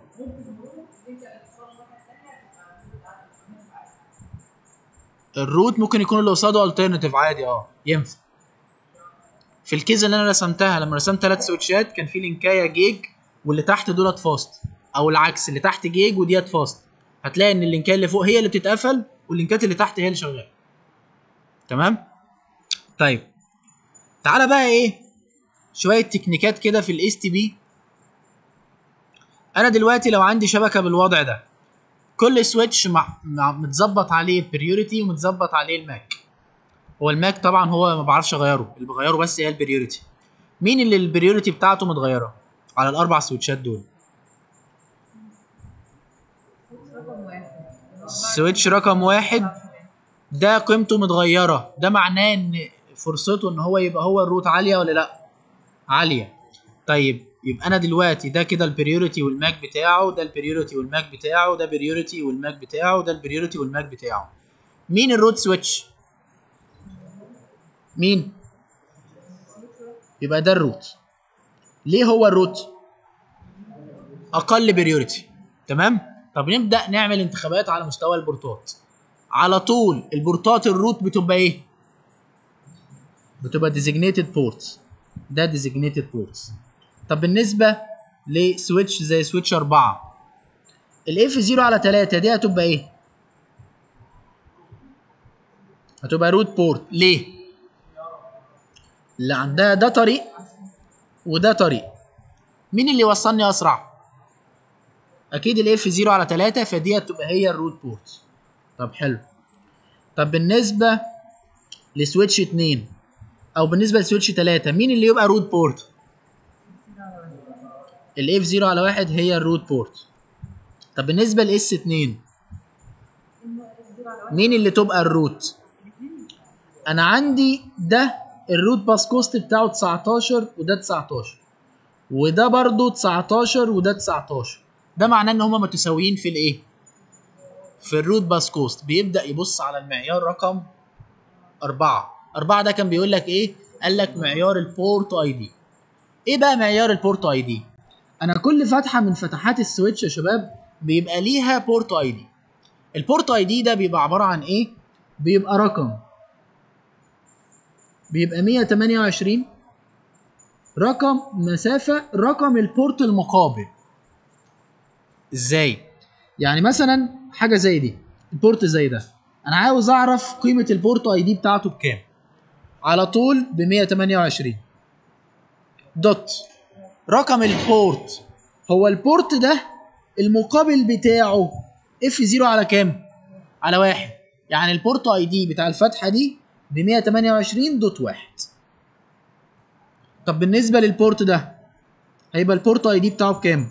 الروت ممكن يكون اللي قصاده الترناتيف عادي اه ينفع في الكيز اللي انا رسمتها لما رسمت ثلاث سويتشات كان في لينكايه جيج واللي تحت دولت فاست او العكس اللي تحت جيج وديت فاست هتلاقي ان اللينكايه اللي فوق هي اللي بتتقفل واللينكات اللي تحت هي اللي شغاله تمام طيب تعالى بقى ايه شويه تكنيكات كده في الاس تي بي انا دلوقتي لو عندي شبكه بالوضع ده كل سويتش مع... مع... متظبط عليه البريوريتي ومتظبط عليه الماك هو الماك طبعا هو ما بعرفش اغيره اللي بغيره بس هي البريوريتي مين اللي البريوريتي بتاعته متغيره على الاربع سويتشات دول رقم واحد سويتش رقم واحد ده قيمته متغيره ده معناه ان فرصته ان هو يبقى هو الروت عاليه ولا لا عاليه طيب يبقى انا دلوقتي ده كده البريوريتي والماك بتاعه ده البريوريتي والماك بتاعه ده بريوريتي والماك بتاعه ده البريوريتي والماك بتاعه مين الروت سويتش مين يبقى ده الروت ليه هو الروت اقل بريوريتي تمام طب نبدا نعمل انتخابات على مستوى البورتات على طول البورتات الروت بتبقى ايه بتبقى designated ports ده designated ports طب بالنسبه لسويتش زي سويتش 4 الاف 0 على 3 دي هتبقى ايه هتبقى روت بورت ليه اللي عندها ده طريق وده طريق مين اللي يوصلني اسرع اكيد الاف 0 على 3 فدي هتبقى هي الروت بورت طب حلو طب بالنسبه لسويتش 2 او بالنسبه لسويتش 3 مين اللي يبقى روت بورت الاف 0 على 1 هي الروت بورت طب بالنسبه لاس 2 مين اللي تبقى الروت انا عندي ده الروت باس كوست بتاعه 19 وده 19 وده برضو 19 وده 19 ده معناه ان هما متساويين في الايه في الروت باس كوست بيبدا يبص على المعيار رقم أربعة أربعة ده كان بيقول لك إيه؟ قال لك معيار البورت أي دي. إيه بقى معيار البورت أي دي؟ أنا كل فتحة من فتحات السويتش يا شباب بيبقى ليها بورت أي دي. البورت أي دي ده بيبقى عبارة عن إيه؟ بيبقى رقم بيبقى 128 رقم مسافة رقم البورت المقابل. إزاي؟ يعني مثلا حاجة زي دي البورت زي ده انا عاوز اعرف قيمه البورت اي دي بتاعته بكام على طول ب 128 دوت رقم البورت هو البورت ده المقابل بتاعه اف 0 على كام على واحد يعني البورت اي دي بتاع الفتحه دي ب 128 دوت واحد طب بالنسبه للبورت ده هيبقى البورت اي دي بتاعه بكام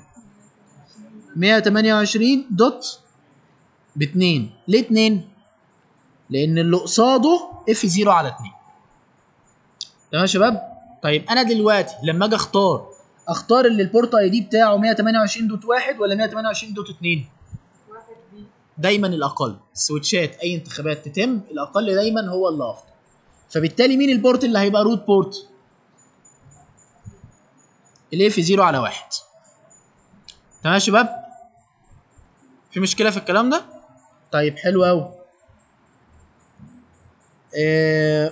128 دوت باتنين ليه اتنين لان اللي قصاده اف 0 على 2 تمام يا شباب طيب انا دلوقتي لما اجي اختار اختار اللي البورت اي دي بتاعه 128 دوت 1 ولا 128 دوت 2 واحد دي دايما الاقل سويتشات اي انتخابات تتم الاقل دايما هو اللي افضل فبالتالي مين البورت اللي هيبقى روت بورت الاف 0 على 1 تمام يا شباب في مشكله في الكلام ده طيب حلو قوي آه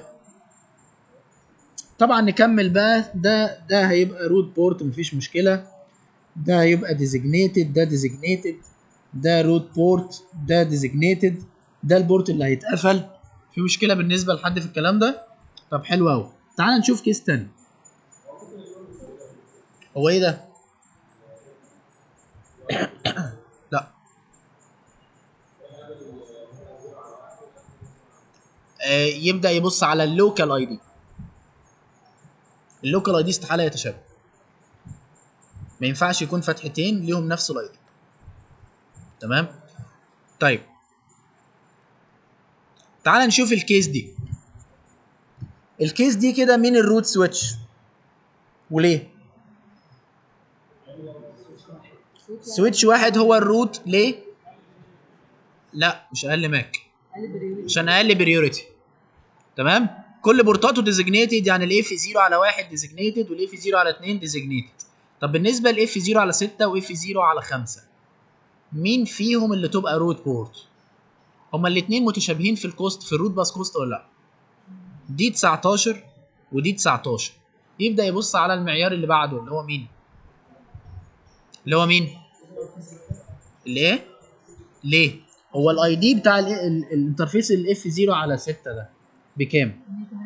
طبعا نكمل بقى ده ده هيبقى روت بورت مفيش مشكله ده هيبقى ديزيجنيتد ده ديزيجنيتد ده روت بورت ده ديزيجنيتد ده البورت اللي هيتقفل في مشكله بالنسبه لحد في الكلام ده طب حلو قوي تعال نشوف كيس تاني هو ايه ده لا آه يبدا يبص على اللوكال اي دي اللوكال اي دي استحاله يتشابه ما ينفعش يكون فتحتين ليهم نفس الاي دي تمام طيب تعال نشوف الكيس دي الكيس دي كده مين الروت سويتش وليه سويتش واحد هو الروت ليه لا مش اقل ماك قال بريوري عشان اقل بريوريتي تمام كل بورتاته ديزيجنيتد يعني الاف 0 على 1 ديزيجنيتد والاف 0 على 2 ديزيجنيتد طب بالنسبه لاف 0 على 6 واف 0 على 5 مين فيهم اللي تبقى روت بورت هما الاثنين متشابهين في الكوست في الروت باس كوست ولا لا دي 19 ودي 19 يبدا يبص على المعيار اللي بعده اللي هو مين اللي هو مين ليه ليه هو الاي دي بتاع ال- ال- الانترفيس الاف 0 على 6 ده بكام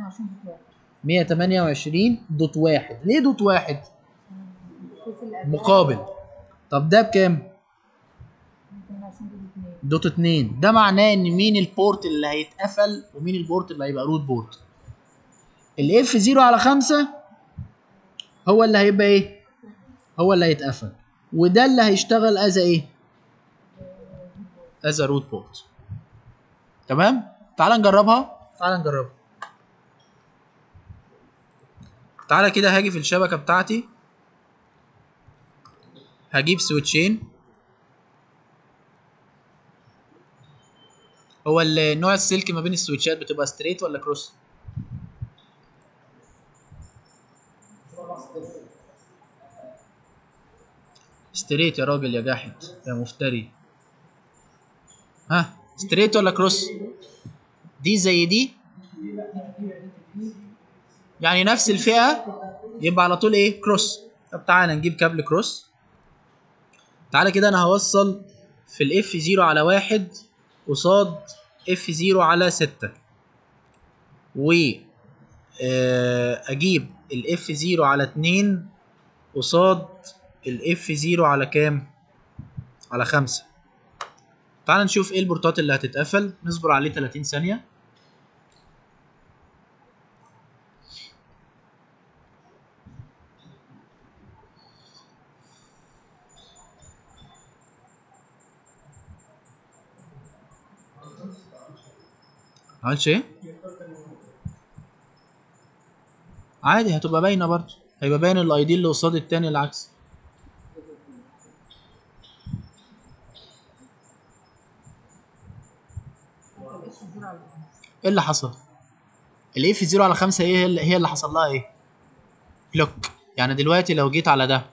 128 دوت واحد ليه دوت واحد مقابل طب ده بكام دوت اتنين ده معناه ان مين البورت اللي هيتقفل ومين البورت اللي هيبقى روت بورت الاف 0 على 5 هو اللي هيبقى ايه هو اللي هيتقفل وده اللي هيشتغل از ايه از روت بورت تمام تعال نجربها تعال نجربها تعالى كده هاجي في الشبكه بتاعتي هجيب سويتشين هو ال- نوع السلك ما بين السويتشات بتبقى ستريت ولا كروس ستريت يا راجل يا جاحد يا مفتري ها ستريت ولا كروس دي زي دي يعني نفس الفئة يبقى على طول ايه كروس طب تعالى نجيب كابل كروس تعالى كده انا هوصل في الاف 0 على واحد قصاد اف 0 على 6 و آه، اجيب الاف 0 على 2 قصاد الاف 0 على كام على 5 تعال نشوف ايه البورتات اللي هتتقفل نصبر عليه 30 ثانية عملتش ايه؟ عادي هتبقى باينة برضه هيبقى باين الاي دي اللي قصاد التاني العكس ايه اللي حصل؟ الاف 0 على 5 ايه هي اللي- هي اللي حصل لها ايه؟ لوك يعني دلوقتي لو جيت على ده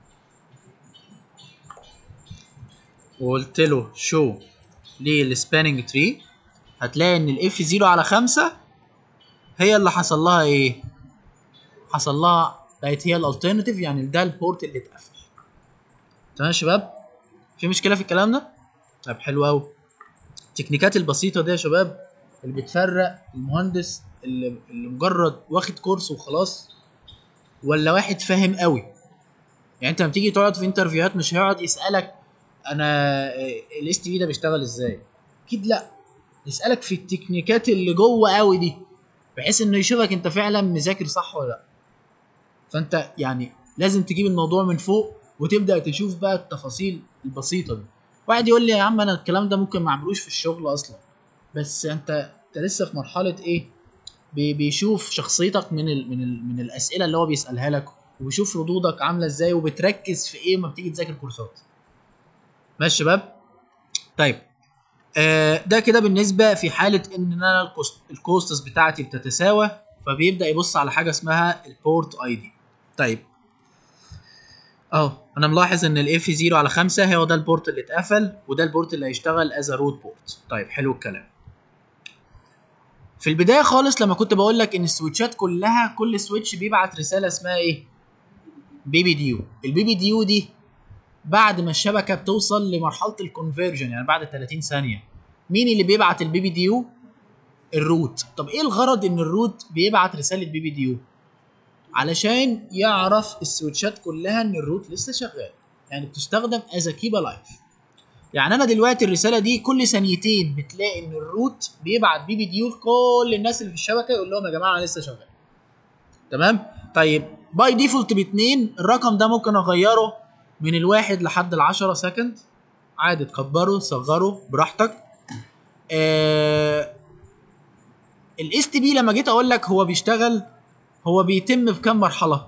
وقلت له شو للسباننج تري هتلاقي ان الاف 0 على 5 هي اللي حصل لها ايه؟ حصل لها بقت هي الالترناتيف يعني ده البورت اللي اتقفل تمام يا شباب؟ في مشكلة في الكلام ده؟ طيب حلو قوي التكنيكات البسيطة دي يا شباب اللي بتفرق المهندس اللي, اللي مجرد واخد كورس وخلاص ولا واحد فاهم قوي يعني انت لما تيجي تقعد في انترفيوهات مش هيقعد يسألك انا الاس تي في ده بيشتغل ازاي اكيد لا يسألك في التكنيكات اللي جوه قوي دي بحيث انه يشوفك انت فعلا مذاكر صح ولا لا فانت يعني لازم تجيب الموضوع من فوق وتبدا تشوف بقى التفاصيل البسيطه دي واحد يقول لي يا عم انا الكلام ده ممكن ما اعملوش في الشغل اصلا بس انت انت لسه في مرحله ايه بي- بيشوف شخصيتك من ال من ال من الاسئله اللي هو بيسالها لك وبيشوف ردودك عامله ازاي وبتركز في ايه ما بتيجي تذاكر كورسات ماشي يا شباب طيب آه ده كده بالنسبه في حاله ان انا الكوست الكوستس بتاعتي بتتساوى فبيبدا يبص على حاجه اسمها البورت اي دي طيب اهو انا ملاحظ ان الاف 0 على 5 هو ده البورت اللي اتقفل وده البورت اللي هيشتغل از روت بورت طيب حلو الكلام في البدايه خالص لما كنت بقول لك ان السويتشات كلها كل سويتش بيبعت رساله اسمها ايه بي بي ديو البي بي ديو دي بعد ما الشبكه بتوصل لمرحله الكونفرجن يعني بعد 30 ثانيه مين اللي بيبعت البي بي ديو الروت طب ايه الغرض ان الروت بيبعت رساله بي بي ديو علشان يعرف السويتشات كلها ان الروت لسه شغال يعني بتستخدم از كيب لايف يعني انا دلوقتي الرساله دي كل ثانيتين بتلاقي ان الروت بيبعت بي بي ديو لكل الناس اللي في الشبكه يقول لهم يا جماعه انا لسه شغال تمام طيب باي ديفولت باتنين الرقم ده ممكن اغيره من الواحد لحد العشرة سكند عادي تكبره صغره براحتك آه الاس تي بي لما جيت اقول لك هو بيشتغل هو بيتم في كام مرحله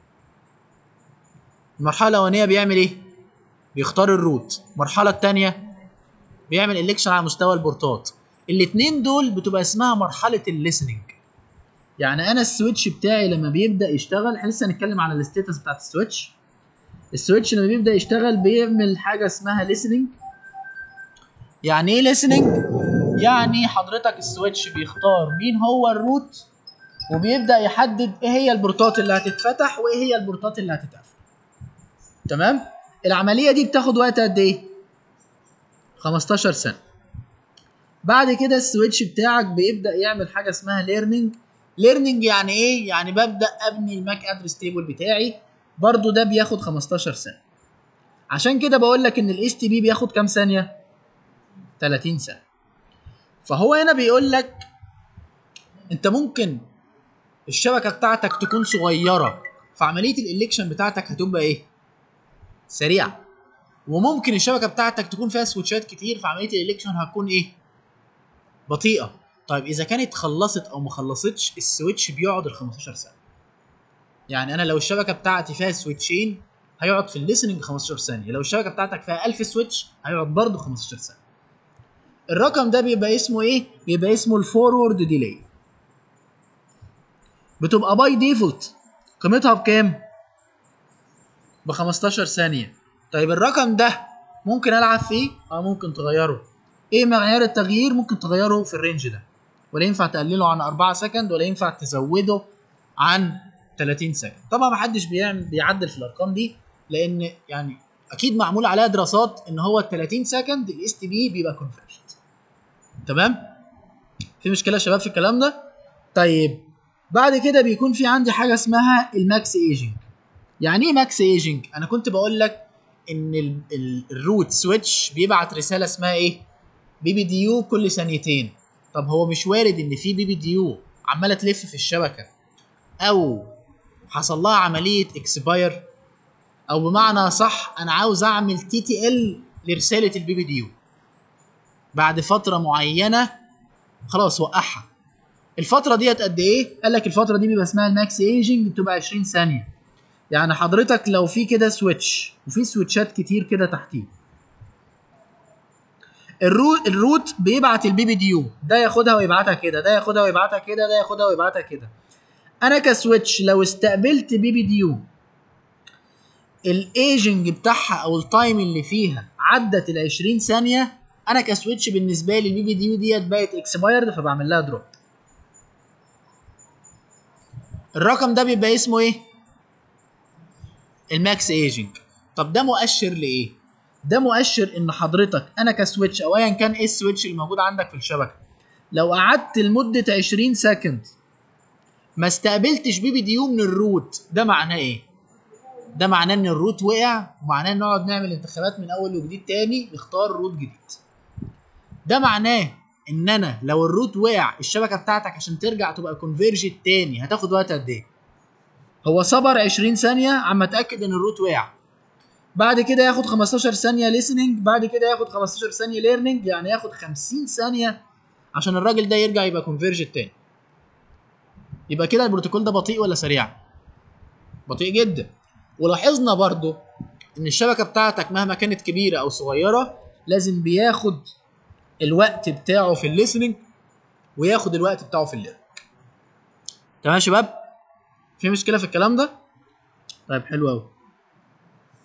المرحله الاولانيه بيعمل ايه بيختار الروت المرحله الثانيه بيعمل الكشن على مستوى البورتات الاثنين دول بتبقى اسمها مرحله الليسننج يعني انا السويتش بتاعي لما بيبدا يشتغل احنا لسه هنتكلم على الستاتس بتاعت السويتش السويتش لما بيبدا يشتغل بيعمل حاجه اسمها listening يعني ايه listening يعني حضرتك السويتش بيختار مين هو الروت وبيبدا يحدد ايه هي البورتات اللي هتتفتح وايه هي البورتات اللي هتتقفل تمام العمليه دي بتاخد وقت قد ايه 15 سنه بعد كده السويتش بتاعك بيبدا يعمل حاجه اسمها ليرنينج ليرنينج يعني ايه يعني ببدا ابني الماك ادرس تيبل بتاعي برضو ده بياخد 15 سنه عشان كده بقول لك ان الاس تي بي بياخد كام ثانيه 30 سنه فهو هنا بيقول لك انت ممكن الشبكه بتاعتك تكون صغيره فعمليه الالكشن بتاعتك هتبقى ايه سريعه وممكن الشبكه بتاعتك تكون فيها سويتشات كتير فعمليه الالكشن هتكون ايه بطيئه طيب اذا كانت خلصت او ما خلصتش السويتش بيقعد ال 15 سنه يعني انا لو الشبكه بتاعتي فيها سويتشين هيقعد في الليسننج 15 ثانيه لو الشبكه بتاعتك فيها 1000 سويتش هيقعد برضه 15 ثانيه الرقم ده بيبقى اسمه ايه بيبقى اسمه الفورورد ديلي بتبقى باي ديفولت قيمتها بكام ب 15 ثانيه طيب الرقم ده ممكن العب فيه اه ممكن تغيره ايه معيار التغيير ممكن تغيره في الرينج ده ولا ينفع تقلله عن 4 سكند ولا ينفع تزوده عن 30 سكند طبعا ما حدش بيعمل بيعدل في الارقام دي لان يعني اكيد معمول عليها دراسات ان هو ال 30 سكند الاس تي بي بيبقى كونفرجد تمام في مشكله يا شباب في الكلام ده طيب بعد كده بيكون في عندي حاجه اسمها الماكس ايجنج يعني ايه ماكس ايجنج انا كنت بقول لك ان ال- ال- الروت سويتش بيبعت رساله اسمها ايه بي بي دي يو كل ثانيتين طب هو مش وارد ان في بي بي دي يو عماله تلف في الشبكه او حصل لها عمليه اكسباير او بمعنى صح انا عاوز اعمل تي تي ال لرساله البي بي دي يو بعد فتره معينه خلاص وقعها الفتره ديت قد ايه قال لك الفتره دي بيبقى اسمها الماكس ايجنج بتبقى 20 ثانيه يعني حضرتك لو في كده سويتش وفي سويتشات كتير كده تحتيه الروت الروت بيبعت البي بي ديو ده ياخدها ويبعتها كده ده ياخدها ويبعتها كده ده ياخدها ويبعتها كده انا كسويتش لو استقبلت بي بي ديو الايجنج بتاعها او التايم اللي فيها عدت ال 20 ثانيه انا كسويتش بالنسبه لي البي بي ديو ديت بقت اكسبايرد فبعمل لها دروب الرقم ده بيبقى اسمه ايه الماكس ايجنج طب ده مؤشر لايه ده مؤشر ان حضرتك انا كسويتش او ايا كان ايه السويتش اللي موجود عندك في الشبكه لو قعدت لمده 20 سكند ما استقبلتش بي بي ديو من الروت ده معناه ايه ده معناه ان الروت وقع ومعناه ان نقعد نعمل انتخابات من اول وجديد تاني نختار روت جديد ده معناه ان انا لو الروت وقع الشبكه بتاعتك عشان ترجع تبقى كونفيرجد تاني هتاخد وقت قد ايه هو صبر 20 ثانيه عما اتاكد ان الروت وقع بعد كده ياخد 15 ثانيه ليسننج بعد كده ياخد 15 ثانيه ليرنينج يعني ياخد 50 ثانيه عشان الراجل ده يرجع يبقى كونفيرجد تاني يبقى كده البروتوكول ده بطيء ولا سريع بطيء جدا ولاحظنا برضو ان الشبكه بتاعتك مهما كانت كبيره او صغيره لازم بياخد الوقت بتاعه في الليسننج وياخد الوقت بتاعه في الليرنينج تمام يا شباب في مشكله في الكلام ده طيب حلو قوي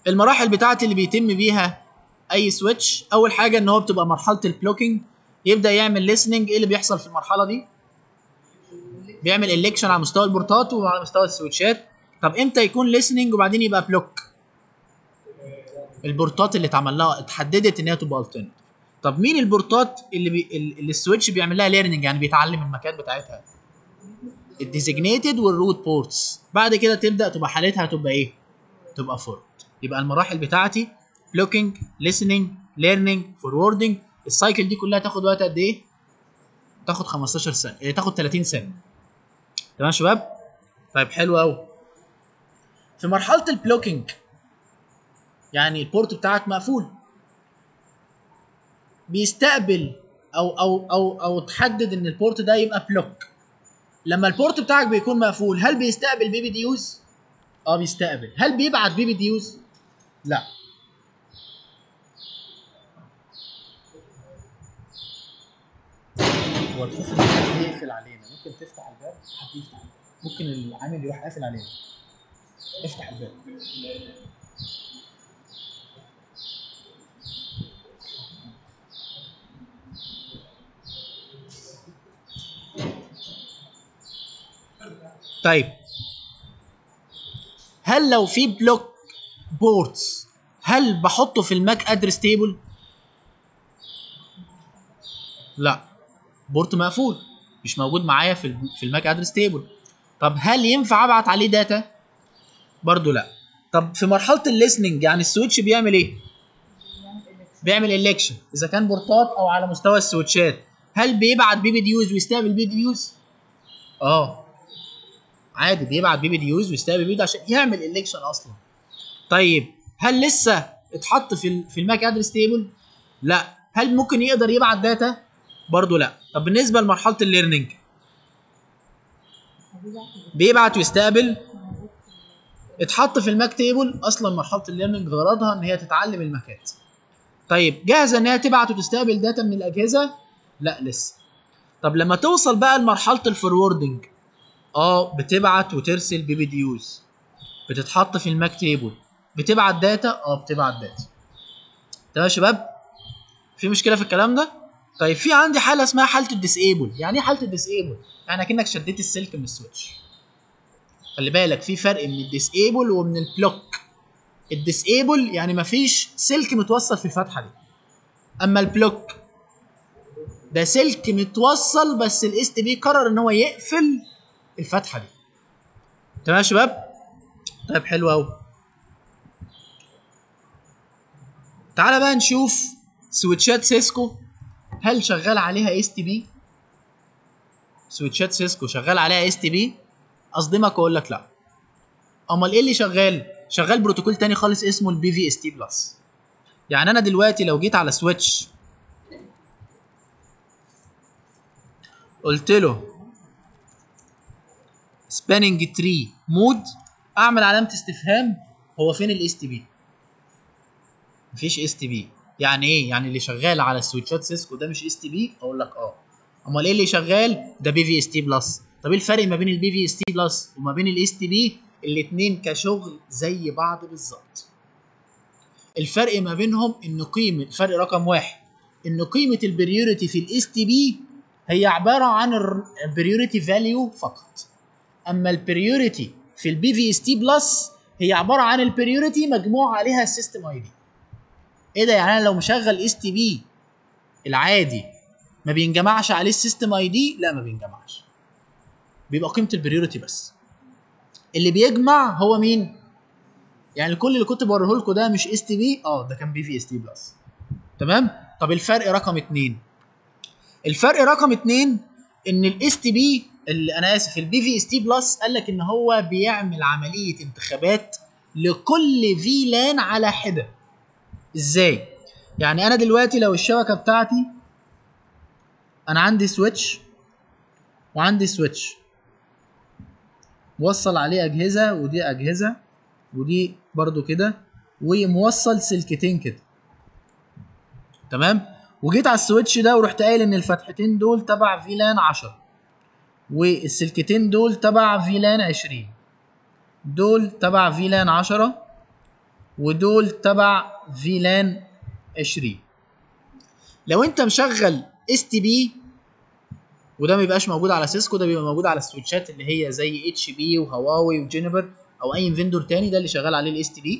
المراحل بتاعتي اللي بيتم بيها اي سويتش اول حاجه ان هو بتبقى مرحله البلوكينج يبدا يعمل ليسننج ايه اللي بيحصل في المرحله دي بيعمل الكشن على مستوى البورتات وعلى مستوى السويتشات طب امتى يكون ليسننج وبعدين يبقى بلوك البورتات اللي اتعمل لها اتحددت ان هي تبقى الترنت طب مين البورتات اللي بي... اللي السويتش بيعمل لها ليرنينج يعني بيتعلم المكان بتاعتها الديزيجنيتد والروت بورتس بعد كده تبدا تبقى حالتها تبقى ايه تبقى فورد يبقى المراحل بتاعتي بلوكينج listening learning forwarding السايكل دي كلها تاخد وقت قد ايه تاخد 15 سنه إيه تاخد 30 سنه تمام يا شباب طيب حلو قوي في مرحله البلوكينج يعني البورت بتاعك مقفول بيستقبل او او او او تحدد ان البورت ده يبقى بلوك لما البورت بتاعك بيكون مقفول هل بيستقبل بيبي ديوز اه بيستقبل هل بيبعت بيبي ديوز لا هو الخوف ان حد يقفل علينا ممكن تفتح الباب حد يفتح الباب ممكن العامل يروح قافل علينا افتح الباب طيب هل لو في بلوك بورتس هل بحطه في الماك ادرس تيبل لا بورت مقفول مش موجود معايا في الم- في الماك ادرس تيبل طب هل ينفع ابعت عليه داتا برضو لا طب في مرحله الليسننج يعني السويتش بيعمل ايه بيعمل الكشن اذا كان بورتات او على مستوى السويتشات هل بيبعت بيبي ديوز ويستقبل بيبي ديوز اه عادي بيبعت بيبي ديوز ويستقبل بيبي عشان يعمل الكشن اصلا طيب هل لسه اتحط في ال- في الماك ادرس تيبل لا هل ممكن يقدر يبعت داتا برضو لا طب بالنسبه لمرحله الليرنينج بيبعت ويستقبل اتحط في الماك تيبل اصلا مرحله الليرنينج غرضها ان هي تتعلم الماكات طيب جاهزه ان هي تبعت وتستقبل داتا من الاجهزه لا لسه طب لما توصل بقى لمرحله الفوروردنج اه بتبعت وترسل بيبي ديوز بتتحط في الماك تيبل بتبعت داتا اه بتبعت داتا تمام يا شباب في مشكله في الكلام ده طيب في عندي حاله اسمها حاله الديسيبل يعني ايه حاله الديسيبل يعني اكنك شديت السلك من السويتش خلي بالك في فرق من الديسيبل ومن البلوك الديسيبل يعني مفيش سلك متوصل في الفتحه دي اما البلوك ده سلك متوصل بس الاس تي بي قرر ان هو يقفل الفتحه دي تمام يا شباب طيب حلو قوي تعالى بقى نشوف سويتشات سيسكو هل شغال عليها اس تي بي سويتشات سيسكو شغال عليها اس تي بي اصدمك واقول لك لا امال ايه اللي شغال شغال بروتوكول تاني خالص اسمه البي في اس تي بلس يعني انا دلوقتي لو جيت على سويتش قلت له سباننج تري مود اعمل علامه استفهام هو فين الاس تي بي مفيش اس تي بي يعني ايه يعني اللي شغال على السويتشات سيسكو ده مش اس تي بي اقول لك اه امال ايه اللي شغال ده بي في اس تي بلس طب ايه الفرق ما بين البي في اس تي بلس وما بين الاس تي بي الاثنين كشغل زي بعض بالظبط الفرق ما بينهم ان قيمه فرق رقم واحد ان قيمه البريوريتي في الاس تي بي هي عباره عن البريوريتي فاليو فقط اما البريوريتي في البي في اس تي بلس هي عباره عن البريوريتي مجموع عليها السيستم اي دي ايه ده يعني انا لو مشغل اس تي بي العادي ما بينجمعش عليه السيستم اي دي لا ما بينجمعش بيبقى قيمه البريوريتي بس اللي بيجمع هو مين يعني كل اللي كنت بوريه لكم ده مش اس تي بي اه ده كان بي في اس تي بلس تمام طب الفرق رقم اتنين الفرق رقم اتنين ان الاس تي بي اللي انا اسف البي في اس تي بلس قال لك ان هو بيعمل عمليه انتخابات لكل في لان على حده ازاي يعني انا دلوقتي لو الشبكه بتاعتي انا عندي سويتش وعندي سويتش موصل عليه اجهزه ودي اجهزه ودي برضو كده وموصل سلكتين كده تمام وجيت على السويتش ده ورحت قايل ان الفتحتين دول تبع فيلان 10 والسلكتين دول تبع فيلان 20 دول تبع فيلان 10 ودول تبع فيلان 20 لو انت مشغل اس تي بي وده ما بيبقاش موجود على سيسكو ده بيبقى موجود على السويتشات اللي هي زي اتش بي وهواوي وجينيفر او اي فيندور تاني ده اللي شغال عليه الاس تي بي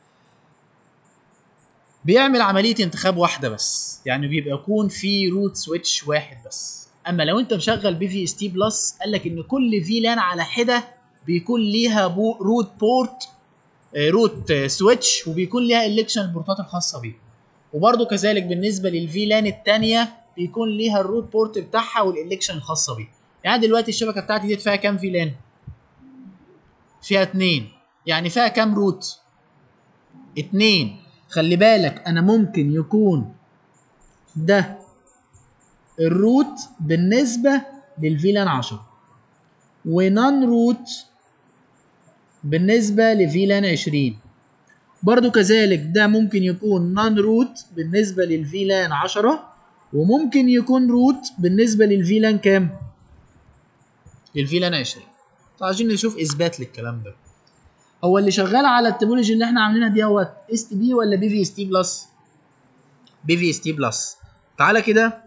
بيعمل عمليه انتخاب واحده بس يعني بيبقى يكون في روت سويتش واحد بس اما لو انت مشغل بي في اس تي بلس قال لك ان كل فيلان على حده بيكون ليها بو روت بورت آه، روت آه، سويتش وبيكون ليها الكشن البورتات الخاصه بيه وبرده كذلك بالنسبه للفيلان الثانيه بيكون ليها الروت بورت بتاعها والالكشن الخاصه بيه يعني دلوقتي الشبكه بتاعتي دي فيها كام فيلان فيها اتنين يعني فيها كام روت اتنين خلي بالك انا ممكن يكون ده الروت بالنسبه للفيلان 10 ونون روت بالنسبه لفيلان 20 برضو كذلك ده ممكن يكون نون روت بالنسبه للفيلان 10 وممكن يكون روت بالنسبه للفيلان كام للفيلان 20 طيب عايزين نشوف اثبات للكلام ده هو اللي شغال على التوبولوجي اللي احنا عاملينها دي هو اس تي بي ولا بي في اس تي بلس بي في اس تي بلس تعالى كده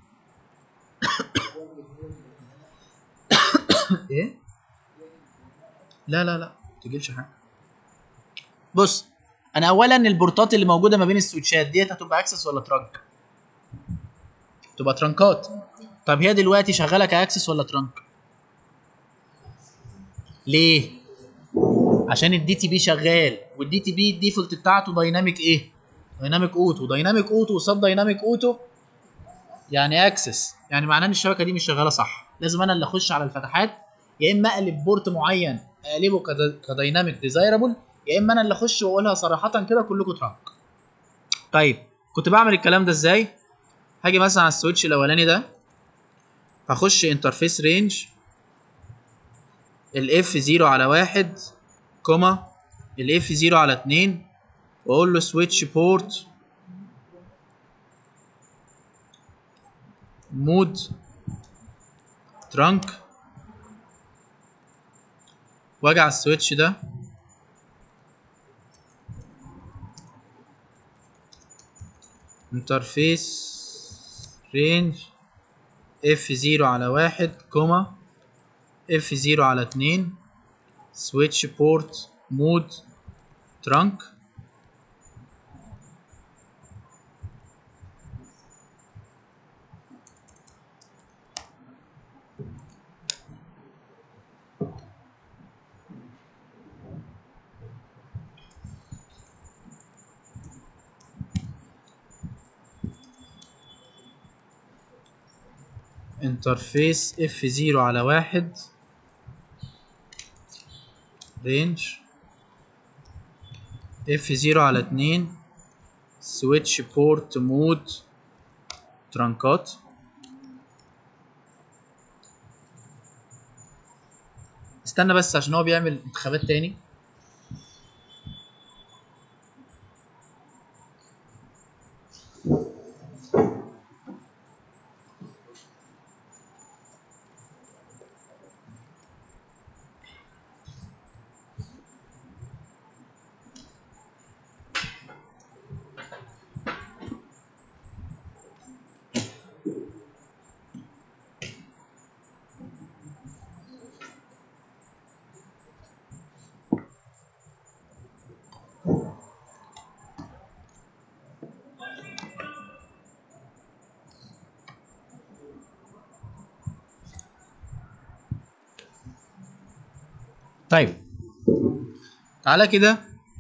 ايه لا لا لا ما تجيبش حاجه بص انا اولا البورتات اللي موجوده ما بين السويتشات ديت هتبقى اكسس ولا ترانك تبقى ترانكات طب هي دلوقتي شغاله كاكسس ولا ترانك ليه عشان الدي تي بي شغال والدي تي بي الديفولت بتاعته دايناميك ايه دايناميك اوتو دايناميك اوتو قصاد دايناميك اوتو يعني اكسس يعني معناه ان الشبكه دي مش شغاله صح لازم انا اللي اخش على الفتحات يا اما اقلب بورت معين اقلبه كدا- كدايناميك ديزايربل يا اما انا اللي اخش واقولها صراحه كده كلكم ترانك طيب كنت بعمل الكلام ده ازاي هاجي مثلا على السويتش الاولاني ده هخش انترفيس رينج الاف 0 على واحد كوما الاف 0 على اتنين واقول له سويتش بورت مود ترانك واجي على السويتش ده انترفيس رينج اف 0 على واحد كوما اف 0 على اتنين سويتش بورت مود ترانك انترفيس اف 0 على واحد رينج اف 0 على اتنين سويتش بورت مود ترانكات استنى بس عشان هو بيعمل انتخابات تاني طيب تعالى كده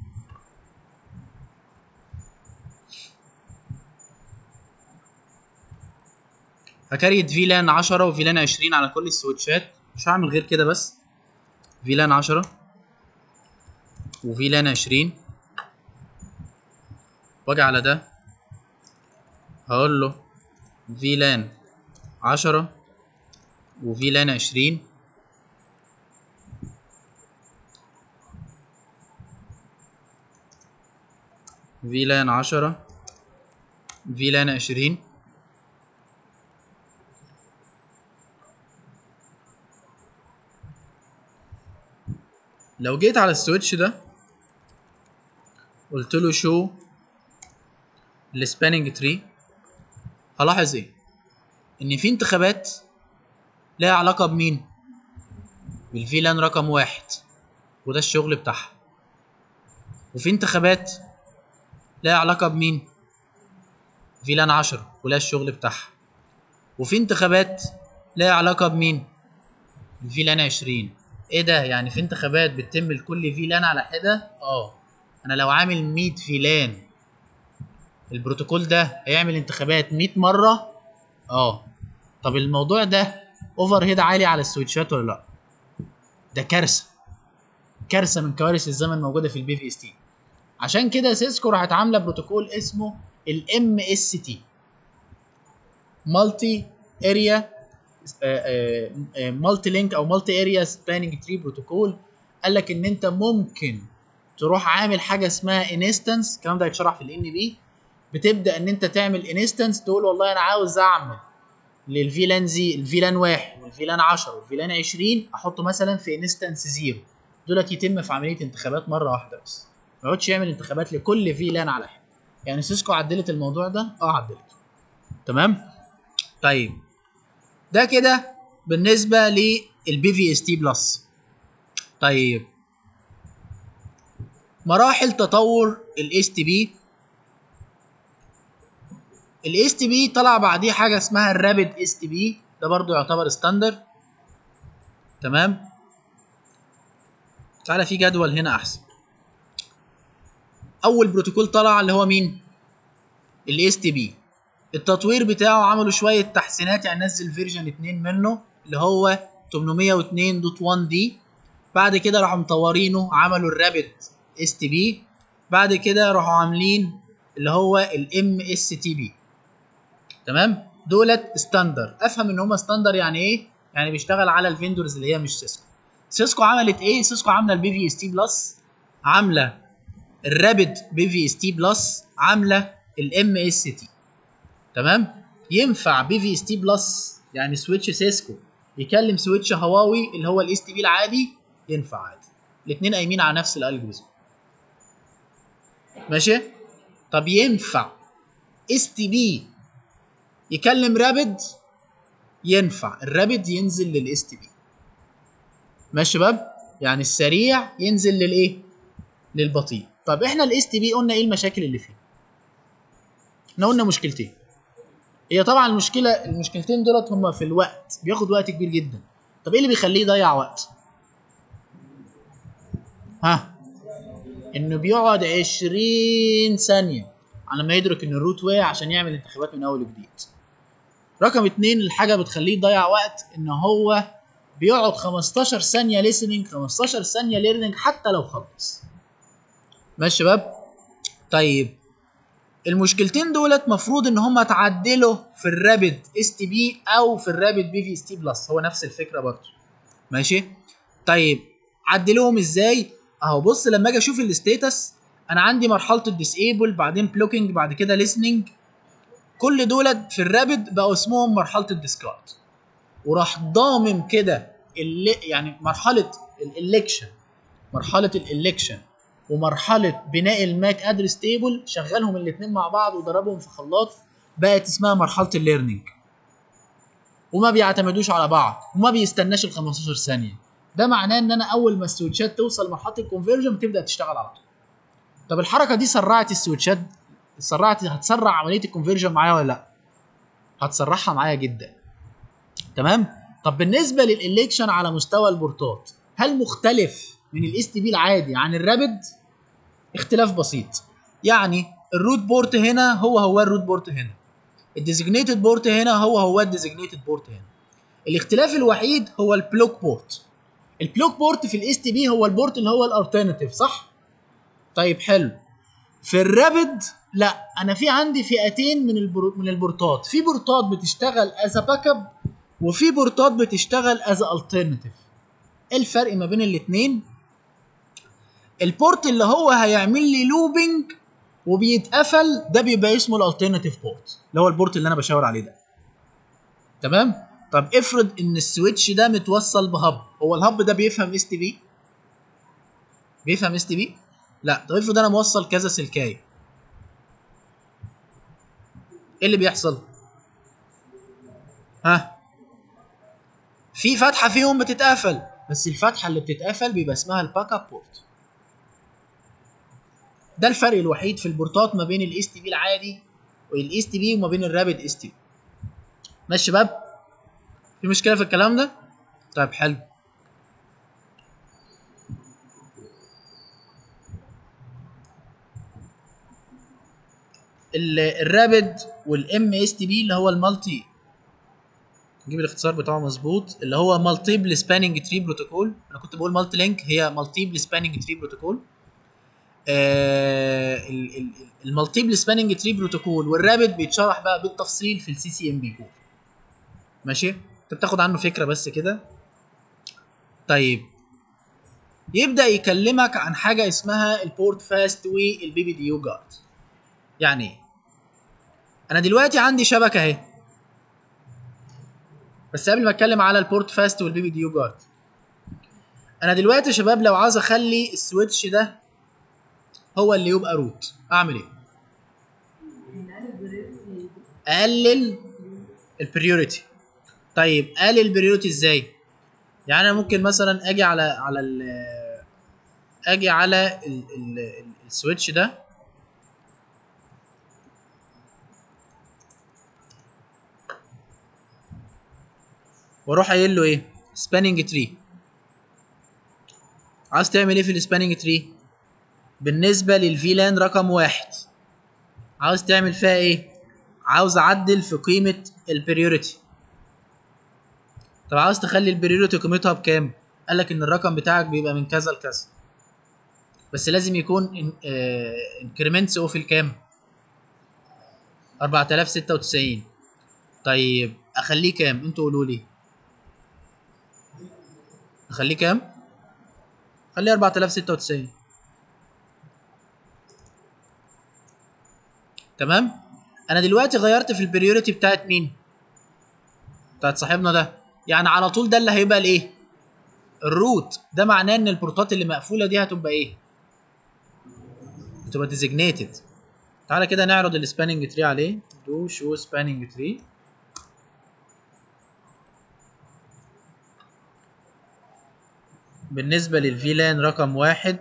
هكريت فيلان 10 وفيلان 20 على كل السويتشات مش هعمل غير كده بس فيلان 10 وفيلان 20 واجي على ده هقول له فيلان 10 وفيلان 20 فيلان عشرة فيلان عشرين لو جيت على السويتش ده قلت له شو السباننج تري هلاحظ ايه ان في انتخابات لها علاقه بمين بالفيلان رقم واحد وده الشغل بتاعها وفي انتخابات لها علاقه بمين فيلان 10 ولها الشغل بتاعها وفي انتخابات لها علاقه بمين فيلان 20 ايه ده يعني في انتخابات بتتم لكل فيلان على حده اه انا لو عامل 100 فيلان البروتوكول ده هيعمل انتخابات 100 مره اه طب الموضوع ده اوفر هيد عالي على السويتشات ولا لا ده كارثه كارثه من كوارث الزمن موجوده في البي في اس تي عشان كده سيسكو راحت عامله بروتوكول اسمه الام اس تي مالتي اريا مالتي لينك او مالتي اريا سباننج تري بروتوكول قال لك ان انت ممكن تروح عامل حاجه اسمها انستنس الكلام ده هيتشرح في الان بي بتبدا ان انت تعمل انستنس تقول والله انا عاوز اعمل للفيلان زي الفيلان واحد والفيلان 10 والفيلان 20 احطه مثلا في انستنس زيرو دولت يتم في عمليه انتخابات مره واحده بس ما يقعدش يعمل انتخابات لكل فيلان على حد يعني سيسكو عدلت الموضوع ده اه عدلته تمام طيب ده كده بالنسبه للبي في اس تي بلس طيب مراحل تطور الاس تي بي الاس تي بي طلع بعديه حاجه اسمها الرابid اس تي بي ده برضو يعتبر ستاندر تمام تعالى في جدول هنا احسن اول بروتوكول طلع اللي هو مين الاس تي بي التطوير بتاعه عملوا شويه تحسينات يعني نزل فيرجن 2 منه اللي هو 802.1 دي بعد كده راحوا مطورينه عملوا الرابد اس تي بي بعد كده راحوا عاملين اللي هو الام اس تي بي تمام دولت ستاندر افهم ان هما ستاندر يعني ايه يعني بيشتغل على الفيندورز اللي هي مش سيسكو سيسكو عملت ايه سيسكو عامله البي في اس تي بلس عامله الرابد بي في اس تي بلس عامله الام اس تي تمام ينفع بي في اس تي بلس يعني سويتش سيسكو يكلم سويتش هواوي اللي هو الاس تي بي العادي ينفع عادي الاثنين قايمين على نفس الالجوريزم ماشي طب ينفع اس تي بي يكلم رابد ينفع الرابد ينزل للاس تي بي ماشي شباب يعني السريع ينزل للايه للبطيء طب احنا الاس تي بي قلنا ايه المشاكل اللي فيه احنا قلنا مشكلتين هي طبعا المشكله المشكلتين دولت هما في الوقت بياخد وقت كبير جدا طب ايه اللي بيخليه يضيع وقت ها انه بيقعد 20 ثانيه على ما يدرك ان الروت وقع عشان يعمل انتخابات من اول وجديد رقم اتنين الحاجه بتخليه يضيع وقت ان هو بيقعد 15 ثانيه ليسننج 15 ثانيه ليرنينج حتى لو خلص ماشي شباب طيب المشكلتين دولت مفروض ان هم اتعدلوا في الرابد اس تي بي او في الرابد بي في اس تي بلس هو نفس الفكره برضه ماشي طيب عدلوهم ازاي اهو بص لما اجي اشوف الستيتس انا عندي مرحله الديسيبل بعدين بلوكينج بعد كده ليسننج كل دولت في الرابد بقوا اسمهم مرحله الديسكارد وراح ضامم كده اللي يعني مرحله الالكشن مرحله الالكشن ومرحله بناء الماك ادرس تيبل شغلهم الاثنين مع بعض وضربهم في خلاط بقت اسمها مرحله الليرنينج وما بيعتمدوش على بعض وما بيستناش ال 15 ثانيه ده معناه ان انا اول ما السويتشات توصل لمرحله الكونفرجن بتبدا تشتغل على طول طب الحركه دي سرعت السويتشات سرعت هتسرع عمليه الكونفرجن معايا ولا لا هتسرعها معايا جدا تمام طب بالنسبه للالكشن على مستوى البورتات هل مختلف من الاس تي بي العادي عن الرابد اختلاف بسيط يعني الروت بورت هنا هو هو الروت بورت هنا الديزيجنيتد بورت هنا هو هو الديزيجنيتد بورت هنا الاختلاف الوحيد هو البلوك بورت البلوك بورت في الاس تي بي هو البورت اللي هو الالترناتيف صح طيب حلو في الرابد لا انا في عندي فئتين من البر... من البورتات في بورتات بتشتغل از باك اب وفي بورتات بتشتغل از الترناتيف ايه الفرق ما بين الاثنين البورت اللي هو هيعمل لي لوبينج وبيتقفل ده بيبقى اسمه الالترناتيف بورت اللي هو البورت اللي انا بشاور عليه ده تمام طب افرض ان السويتش ده متوصل بهب هو الهب ده بيفهم اس تي بي بيفهم اس تي بي لا طب افرض انا موصل كذا سلكايه ايه اللي بيحصل ها في فتحه فيهم بتتقفل بس الفتحه اللي بتتقفل بيبقى اسمها الباك اب بورت ده الفرق الوحيد في البورتات ما بين الاس تي بي العادي والاس تي بي وما بين الرابد اس تي بي ماشي يا شباب في مشكله في الكلام ده طيب حلو ال- الرابد والام اس تي بي اللي هو المالتي نجيب الاختصار بتاعه مظبوط اللي هو مالتيبل سباننج تري بروتوكول انا كنت بقول مالتي لينك هي مالتيبل سباننج تري بروتوكول المالتيبل سباننج تري بروتوكول والرابد بيتشرح بقى بالتفصيل في السي سي ام بي كور ماشي انت بتاخد عنه فكره بس كده طيب يبدا يكلمك عن حاجه اسمها البورت فاست والبي بي دي يو جارد يعني ايه انا دلوقتي عندي شبكه اهي بس قبل ما اتكلم على البورت فاست والبي بي دي يو جارد انا دلوقتي يا شباب لو عاوز اخلي السويتش ده هو اللي يبقى روت اعمل ايه اقلل البريوريتي طيب اقلل البريوريتي ازاي يعني انا ممكن مثلا اجي على على ال اجي على ال ال ال السويتش ده واروح قايل له ايه سباننج تري عاوز تعمل ايه في السباننج تري بالنسبه للفيلان رقم واحد عاوز تعمل فيها ايه عاوز اعدل في قيمه البريوريتي طب عاوز تخلي البريوريتي قيمتها بكام قال لك ان الرقم بتاعك بيبقى من كذا لكذا بس لازم يكون انكريمنتس اوف الكام 4096 طيب اخليه كام انتوا قولوا لي اخليه كام خليه 4096 تمام انا دلوقتي غيرت في البريوريتي بتاعت مين بتاعت صاحبنا ده يعني على طول ده اللي هيبقى الايه الروت ده معناه ان البورتات اللي مقفوله دي هتبقى ايه هتبقى ديزيجنيتد تعالى كده نعرض السباننج تري عليه دو شو سباننج تري بالنسبة للفيلان رقم واحد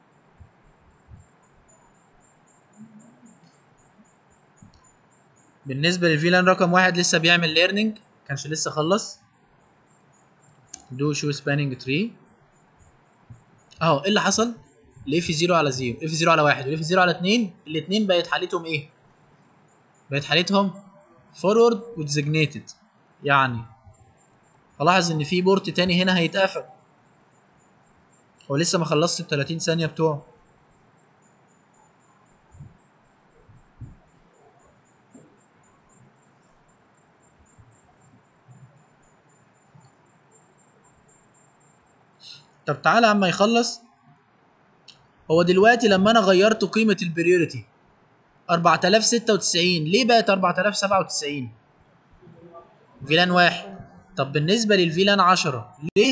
بالنسبة للفيلان رقم واحد لسه بيعمل ليرنينج كانش لسه خلص دو شو سباننج تري اهو ايه اللي حصل؟ الاف 0 على 0 اف 0 على 1 والاف 0 على 2 الاثنين بقت حالتهم ايه؟ بقت حالتهم فورورد وديزيجنيتد يعني الاحظ ان في بورت تاني هنا هيتقفل هو لسه ما خلصش ال 30 ثانية بتوعه طب تعالى عما يخلص هو دلوقتي لما انا غيرت قيمة البريوريتي 4096 ليه بقت 4097 فيلان واحد طب بالنسبة للفيلان 10 ليه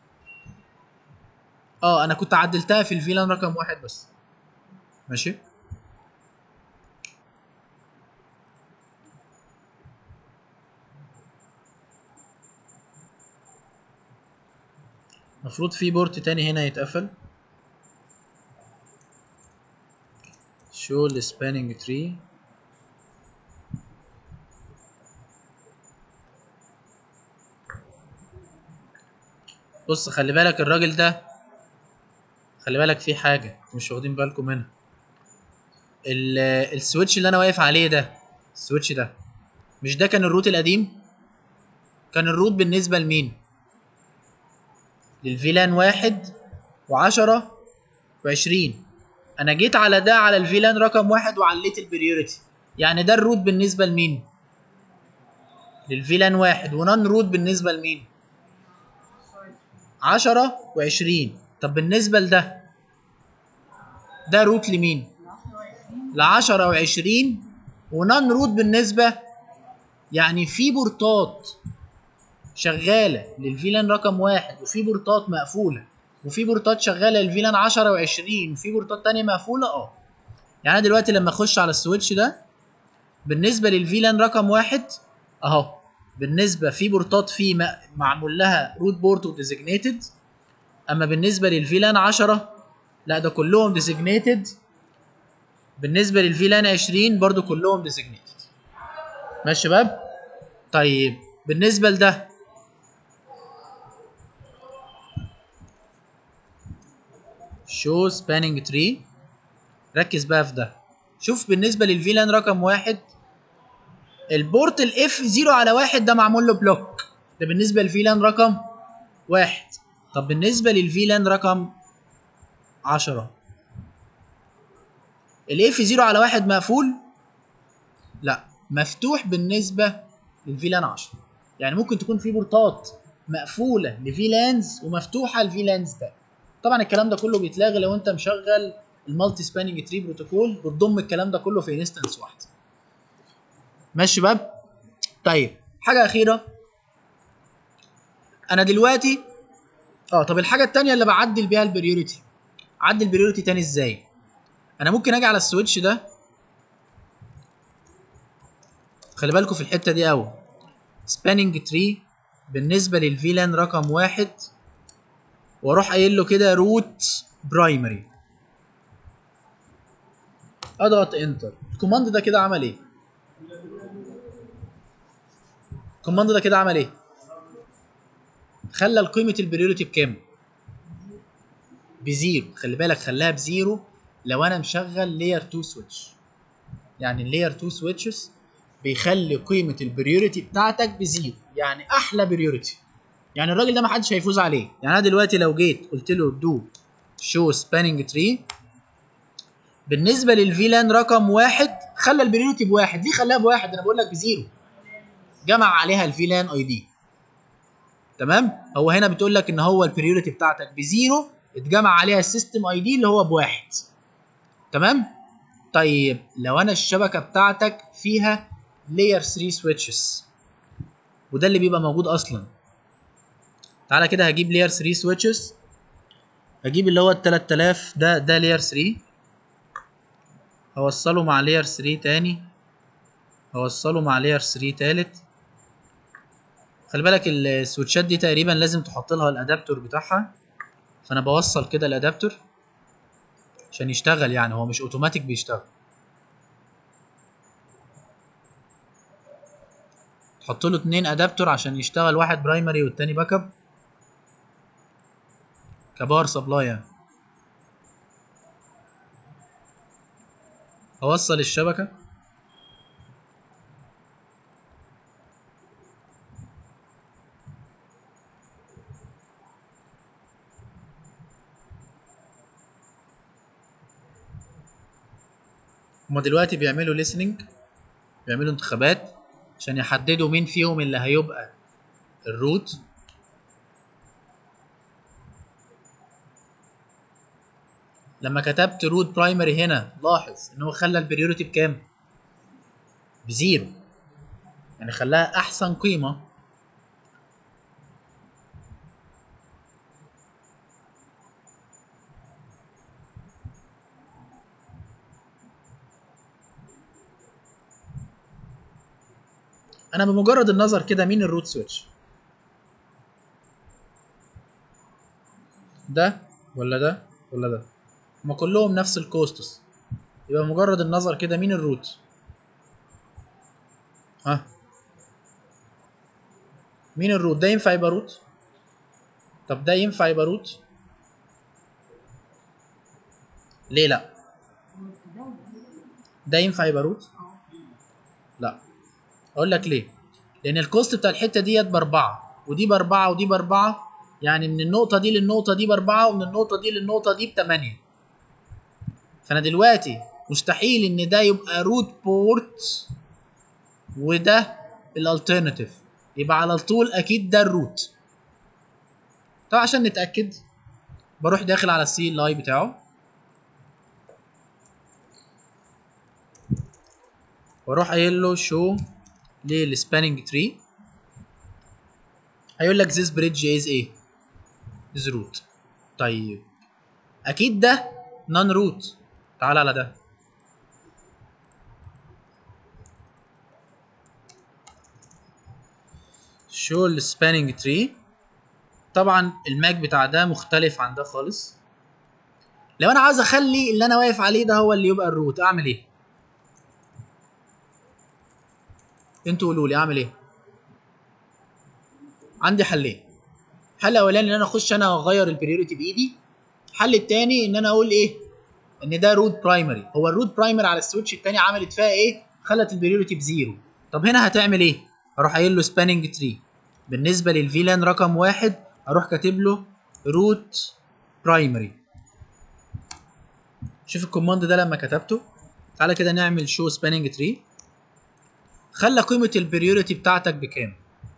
اه انا كنت عدلتها في الفيلان رقم واحد بس ماشي المفروض في بورت تاني هنا يتقفل show the spanning tree بص خلي بالك الراجل ده خلي بالك في حاجة مش واخدين بالكم منها ال- السويتش اللي انا واقف عليه ده السويتش ده مش ده كان الروت القديم كان الروت بالنسبة لمين للفيلان واحد وعشرة وعشرين انا جيت على ده على الفيلان رقم واحد وعليت البريوريتي يعني ده الروت بالنسبة لمين للفيلان واحد ونون روت بالنسبة لمين عشرة وعشرين طب بالنسبة لده ده روت لمين لعشرة وعشرين ونون روت بالنسبة يعني في بورتات شغالة للفيلان رقم واحد وفي بورتات مقفولة وفي بورتات شغاله الفيلان 10 و20 وفي بورتات تانية مقفوله اه يعني انا دلوقتي لما اخش على السويتش ده بالنسبه للفيلان رقم واحد اهو بالنسبه في بورتات فيه م- معمول لها روت بورت وديزيجنيتد اما بالنسبه للفيلان 10 لا ده كلهم ديزيجنيتد بالنسبه للفيلان 20 برضو كلهم ديزيجنيتد ماشي يا شباب طيب بالنسبه لده شو سباننج تري ركز بقى في ده شوف بالنسبه للفيلان رقم واحد البورت الاف 0 على واحد ده معمول له بلوك ده بالنسبه للفيلان رقم واحد طب بالنسبه للفيلان رقم 10 الاف 0 على واحد مقفول لا مفتوح بالنسبه للفيلان 10 يعني ممكن تكون في بورتات مقفوله لفيلانز ومفتوحه لفيلانز ده طبعا الكلام ده كله بيتلغي لو انت مشغل المالتي سباننج تري بروتوكول بتضم الكلام ده كله في انستنس واحده ماشي يا شباب طيب حاجه اخيره انا دلوقتي اه طب الحاجه التانية اللي بعدل بيها البريوريتي عدل البريوريتي تاني ازاي انا ممكن اجي على السويتش ده خلي بالكم في الحته دي قوي سباننج تري بالنسبه للفيلان رقم واحد واروح قايل له كده روت برايمري اضغط انتر الكوماند ده كده عمل ايه الكوماند ده كده عمل ايه خلى قيمه البريوريتي بكام بزيرو خلي بالك خلاها بزيرو لو انا مشغل لاير 2 سويتش يعني اللاير 2 سويتشز بيخلي قيمه البريوريتي بتاعتك بزيرو يعني احلى بريوريتي يعني الراجل ده ما حدش هيفوز عليه يعني انا دلوقتي لو جيت قلت له دو شو سباننج تري بالنسبه للفيلان رقم واحد خلى البريوريتي بواحد ليه خلاها بواحد انا بقول لك بزيرو جمع عليها الفيلان اي دي تمام هو هنا بتقول لك ان هو البريوريتي بتاعتك بزيرو اتجمع عليها السيستم اي دي اللي هو بواحد تمام طيب لو انا الشبكه بتاعتك فيها لاير 3 سويتشز وده اللي بيبقى موجود اصلا تعالى كده هجيب لاير 3 سويتشز هجيب اللي هو ال 3000 ده ده لاير 3 هوصله مع لاير 3 تاني هوصله مع لاير 3 تالت خلي بالك السويتشات دي تقريبا لازم تحط لها الادابتور بتاعها فانا بوصل كده الادابتور عشان يشتغل يعني هو مش اوتوماتيك بيشتغل تحط له اتنين ادابتور عشان يشتغل واحد برايمري والتاني باك اب كباور سبلاي يعني اوصل الشبكه هما دلوقتي بيعملوا listening بيعملوا انتخابات عشان يحددوا مين فيهم اللي هيبقى الروت لما كتبت روت برايمري هنا لاحظ ان هو خلى البريوريتي بكام بزيرو يعني خلاها احسن قيمه انا بمجرد النظر كده مين الروت سويتش ده ولا ده ولا ده هما كلهم نفس الكوستس يبقى مجرد النظر كده مين الروت ها مين الروت ده ينفع يبقى روت طب ده ينفع يبقى روت ليه لا ده ينفع يبقى روت لا اقول لك ليه لان الكوست بتاع الحته ديت باربعه ودي باربعه ودي باربعه يعني من النقطه دي للنقطه دي باربعه ومن النقطه دي للنقطه دي بثمانيه فانا دلوقتي مستحيل ان ده يبقى روت بورت وده الالترناتيف يبقى على طول اكيد ده الروت طبعا عشان نتاكد بروح داخل على السي ال اي بتاعه واروح قايل له شو للسباننج تري هيقول لك this bridge is ايه is root طيب اكيد ده نون روت تعال على ده شو السباننج تري طبعا الماك بتاع ده مختلف عن ده خالص لو انا عاوز اخلي اللي انا واقف عليه ده هو اللي يبقى الروت اعمل ايه انتوا قولوا لي اعمل ايه عندي حلين حل اولاني ان انا اخش انا واغير البريوريتي بايدي الحل التاني ان انا اقول ايه ان ده روت برايمري هو الروت برايمري على السويتش التاني عملت فيها ايه خلت البريوريتي بزيرو طب هنا هتعمل ايه اروح قايل له سباننج تري بالنسبه للفيلان رقم واحد اروح كاتب له روت برايمري شوف الكوماند ده لما كتبته تعالى كده نعمل شو سباننج تري خلى قيمه البريوريتي بتاعتك بكام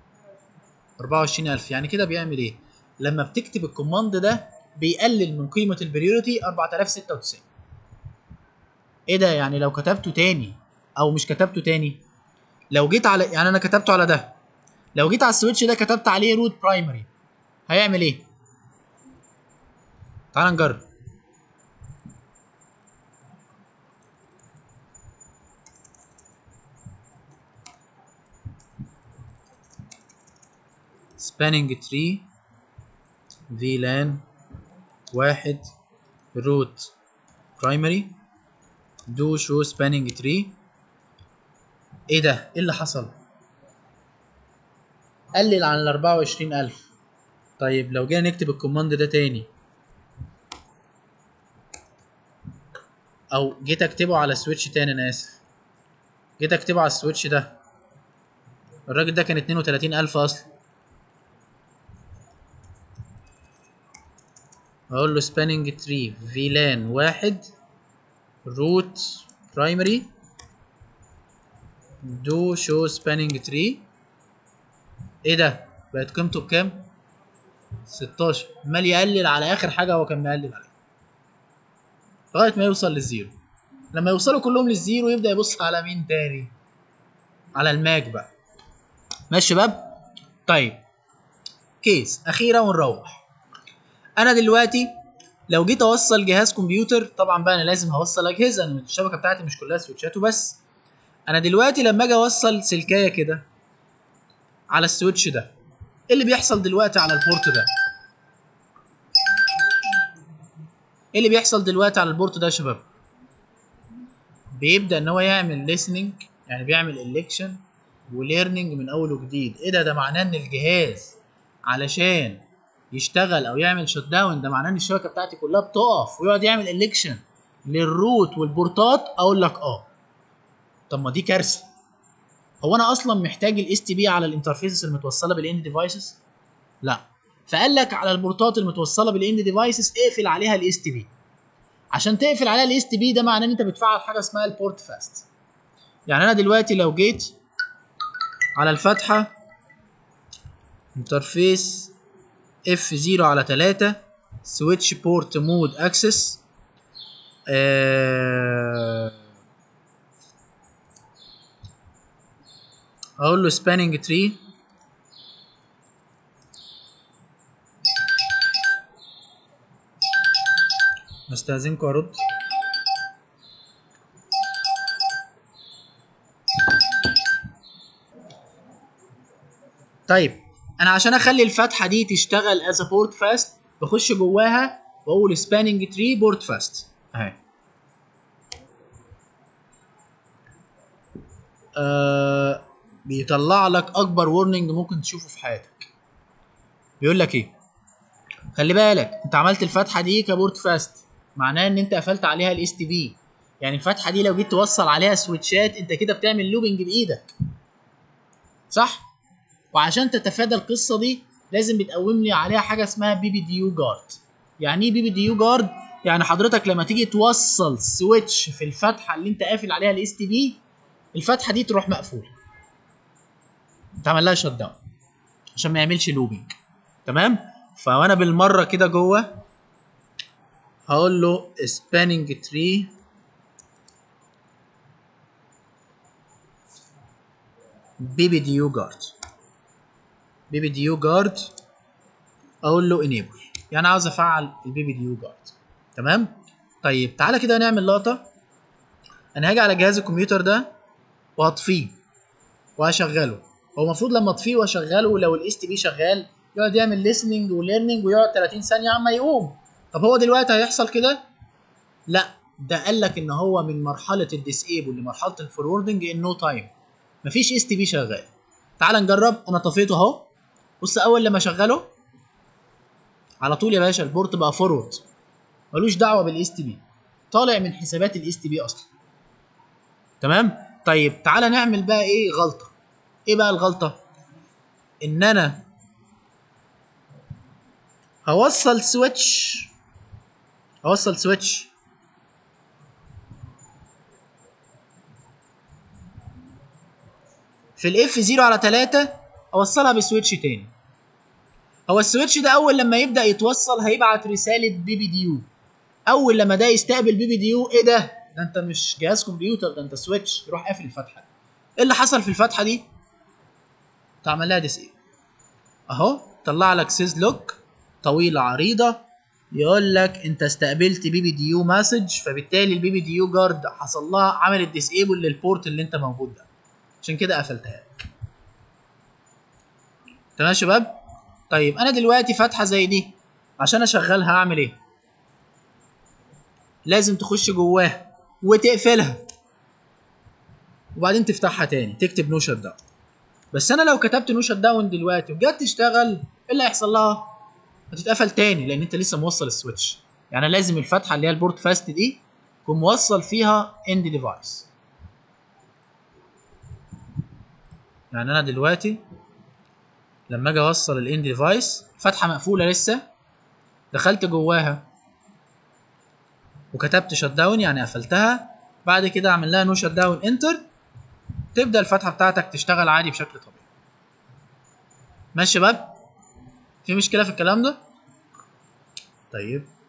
24000 يعني كده بيعمل ايه لما بتكتب الكوماند ده بيقلل من قيمه البريوريتي 4096 ايه ده يعني لو كتبته تاني او مش كتبته تاني لو جيت على يعني انا كتبته على ده لو جيت على السويتش ده كتبت عليه روت برايمري هيعمل ايه تعال نجرب spanning tree VLAN واحد root primary do show spanning tree ايه ده؟ ايه اللي حصل؟ قلل عن ال 24000 طيب لو جينا نكتب الكوماند ده تاني او جيت اكتبه على سويتش تاني انا اسف جيت اكتبه على السويتش ده الراجل ده كان 32000 اصلا اقول له spanning tree VLAN واحد root primary do show spanning tree ايه ده بقت قيمته بكام 16 عمال يقلل على اخر حاجه هو كان مقلل عليها لغايه ما يوصل للزيرو لما يوصلوا كلهم للزيرو يبدا يبص على مين تاني على الماك بقى ماشي شباب طيب كيس اخيره ونروح انا دلوقتي لو جيت اوصل جهاز كمبيوتر طبعا بقى انا لازم هوصل اجهزه انا الشبكه بتاعتي مش كلها سويتشات وبس انا دلوقتي لما اجي اوصل سلكايه كده على السويتش ده ايه اللي بيحصل دلوقتي على البورت ده ايه اللي بيحصل دلوقتي على البورت ده يا شباب بيبدا ان هو يعمل listening يعني بيعمل election وليرنينج من اول وجديد ايه ده ده معناه ان الجهاز علشان يشتغل او يعمل شت داون ده معناه ان الشبكه بتاعتي كلها بتقف ويقعد يعمل الكشن للروت والبورتات اقول لك اه طب ما دي كارثه هو انا اصلا محتاج الاس تي بي على الانترفيسز المتوصله بالاند ديفايسز لا فقال لك على البورتات المتوصله بالاند ديفايسز اقفل عليها الاس تي بي عشان تقفل عليها الاس تي بي ده معناه ان انت بتفعل حاجه اسمها البورت فاست يعني انا دلوقتي لو جيت على الفتحه انترفيس اف 0 على 3 سويتش بورت مود اكسس اقول له سباننج تري استاذنكم ارد طيب انا عشان اخلي الفتحه دي تشتغل از بورت فاست بخش جواها واقول سباننج تري بورت فاست اهي آه بيطلع لك اكبر وورنينج ممكن تشوفه في حياتك بيقول لك ايه خلي بالك انت عملت الفتحه دي كبورت فاست معناه ان انت قفلت عليها الاس تي بي يعني الفتحه دي لو جيت توصل عليها سويتشات انت كده بتعمل لوبنج بايدك صح وعشان تتفادى القصه دي لازم بتقوم لي عليها حاجه اسمها بي بي دي يو جارد يعني ايه بي بي دي يو جارد يعني حضرتك لما تيجي توصل سويتش في الفتحه اللي انت قافل عليها الاس تي بي الفتحه دي تروح مقفوله تعمل لها شت داون عشان ما يعملش لوبينج تمام فوانا بالمره كده جوه هقول له سباننج تري بي بي دي يو جارد بي بي دي يو جارد اقول له انيبل يعني عاوز افعل البي بي دي يو جارد تمام طيب تعالى كده نعمل لقطه انا هاجي على جهاز الكمبيوتر ده وهطفيه وهشغله هو المفروض لما اطفيه واشغله لو الاس تي بي شغال يقعد يعمل ليسننج وليرنينج ويقعد 30 ثانيه عما يقوم طب هو دلوقتي هيحصل كده لا ده قال لك ان هو من مرحله الديسيبل لمرحله الفوروردنج ان نو تايم مفيش اس تي بي شغال تعال نجرب انا طفيته اهو بص اول لما اشغله على طول يا باشا البورت بقى فورورد ملوش دعوه بالاس تي بي طالع من حسابات الاس تي بي اصلا تمام طيب تعالى نعمل بقى ايه غلطه ايه بقى الغلطه ان انا هوصل سويتش هوصل سويتش في الاف 0 على 3 اوصلها بسويتش تاني هو السويتش ده اول لما يبدا يتوصل هيبعت رساله بي بي دي يو اول لما ده يستقبل بي بي دي يو ايه ده ده انت مش جهاز كمبيوتر ده انت سويتش يروح قافل الفتحه دي ايه اللي حصل في الفتحه دي تعمل لها ديس ايه اهو طلع لك سيز لوك طويله عريضه يقول لك انت استقبلت بي بي دي يو مسج فبالتالي البي بي دي يو جارد حصل لها عملت ديسيبل للبورت اللي انت موجود ده عشان كده قفلتها لك تمام يا شباب طيب انا دلوقتي فاتحه زي دي عشان اشغلها اعمل ايه لازم تخش جواها وتقفلها وبعدين تفتحها تاني تكتب نو شت داون بس انا لو كتبت نو شت داون دلوقتي وجت تشتغل ايه اللي هيحصل لها هتتقفل تاني لان انت لسه موصل السويتش يعني لازم الفتحه اللي هي البورت فاست دي تكون موصل فيها اند ديفايس يعني انا دلوقتي لما اجي اوصل الاند ديفايس فتحه مقفوله لسه دخلت جواها وكتبت شت داون يعني قفلتها بعد كده اعمل لها نو شت داون انتر تبدا الفتحه بتاعتك تشتغل عادي بشكل طبيعي ماشي يا شباب في مشكله في الكلام ده طيب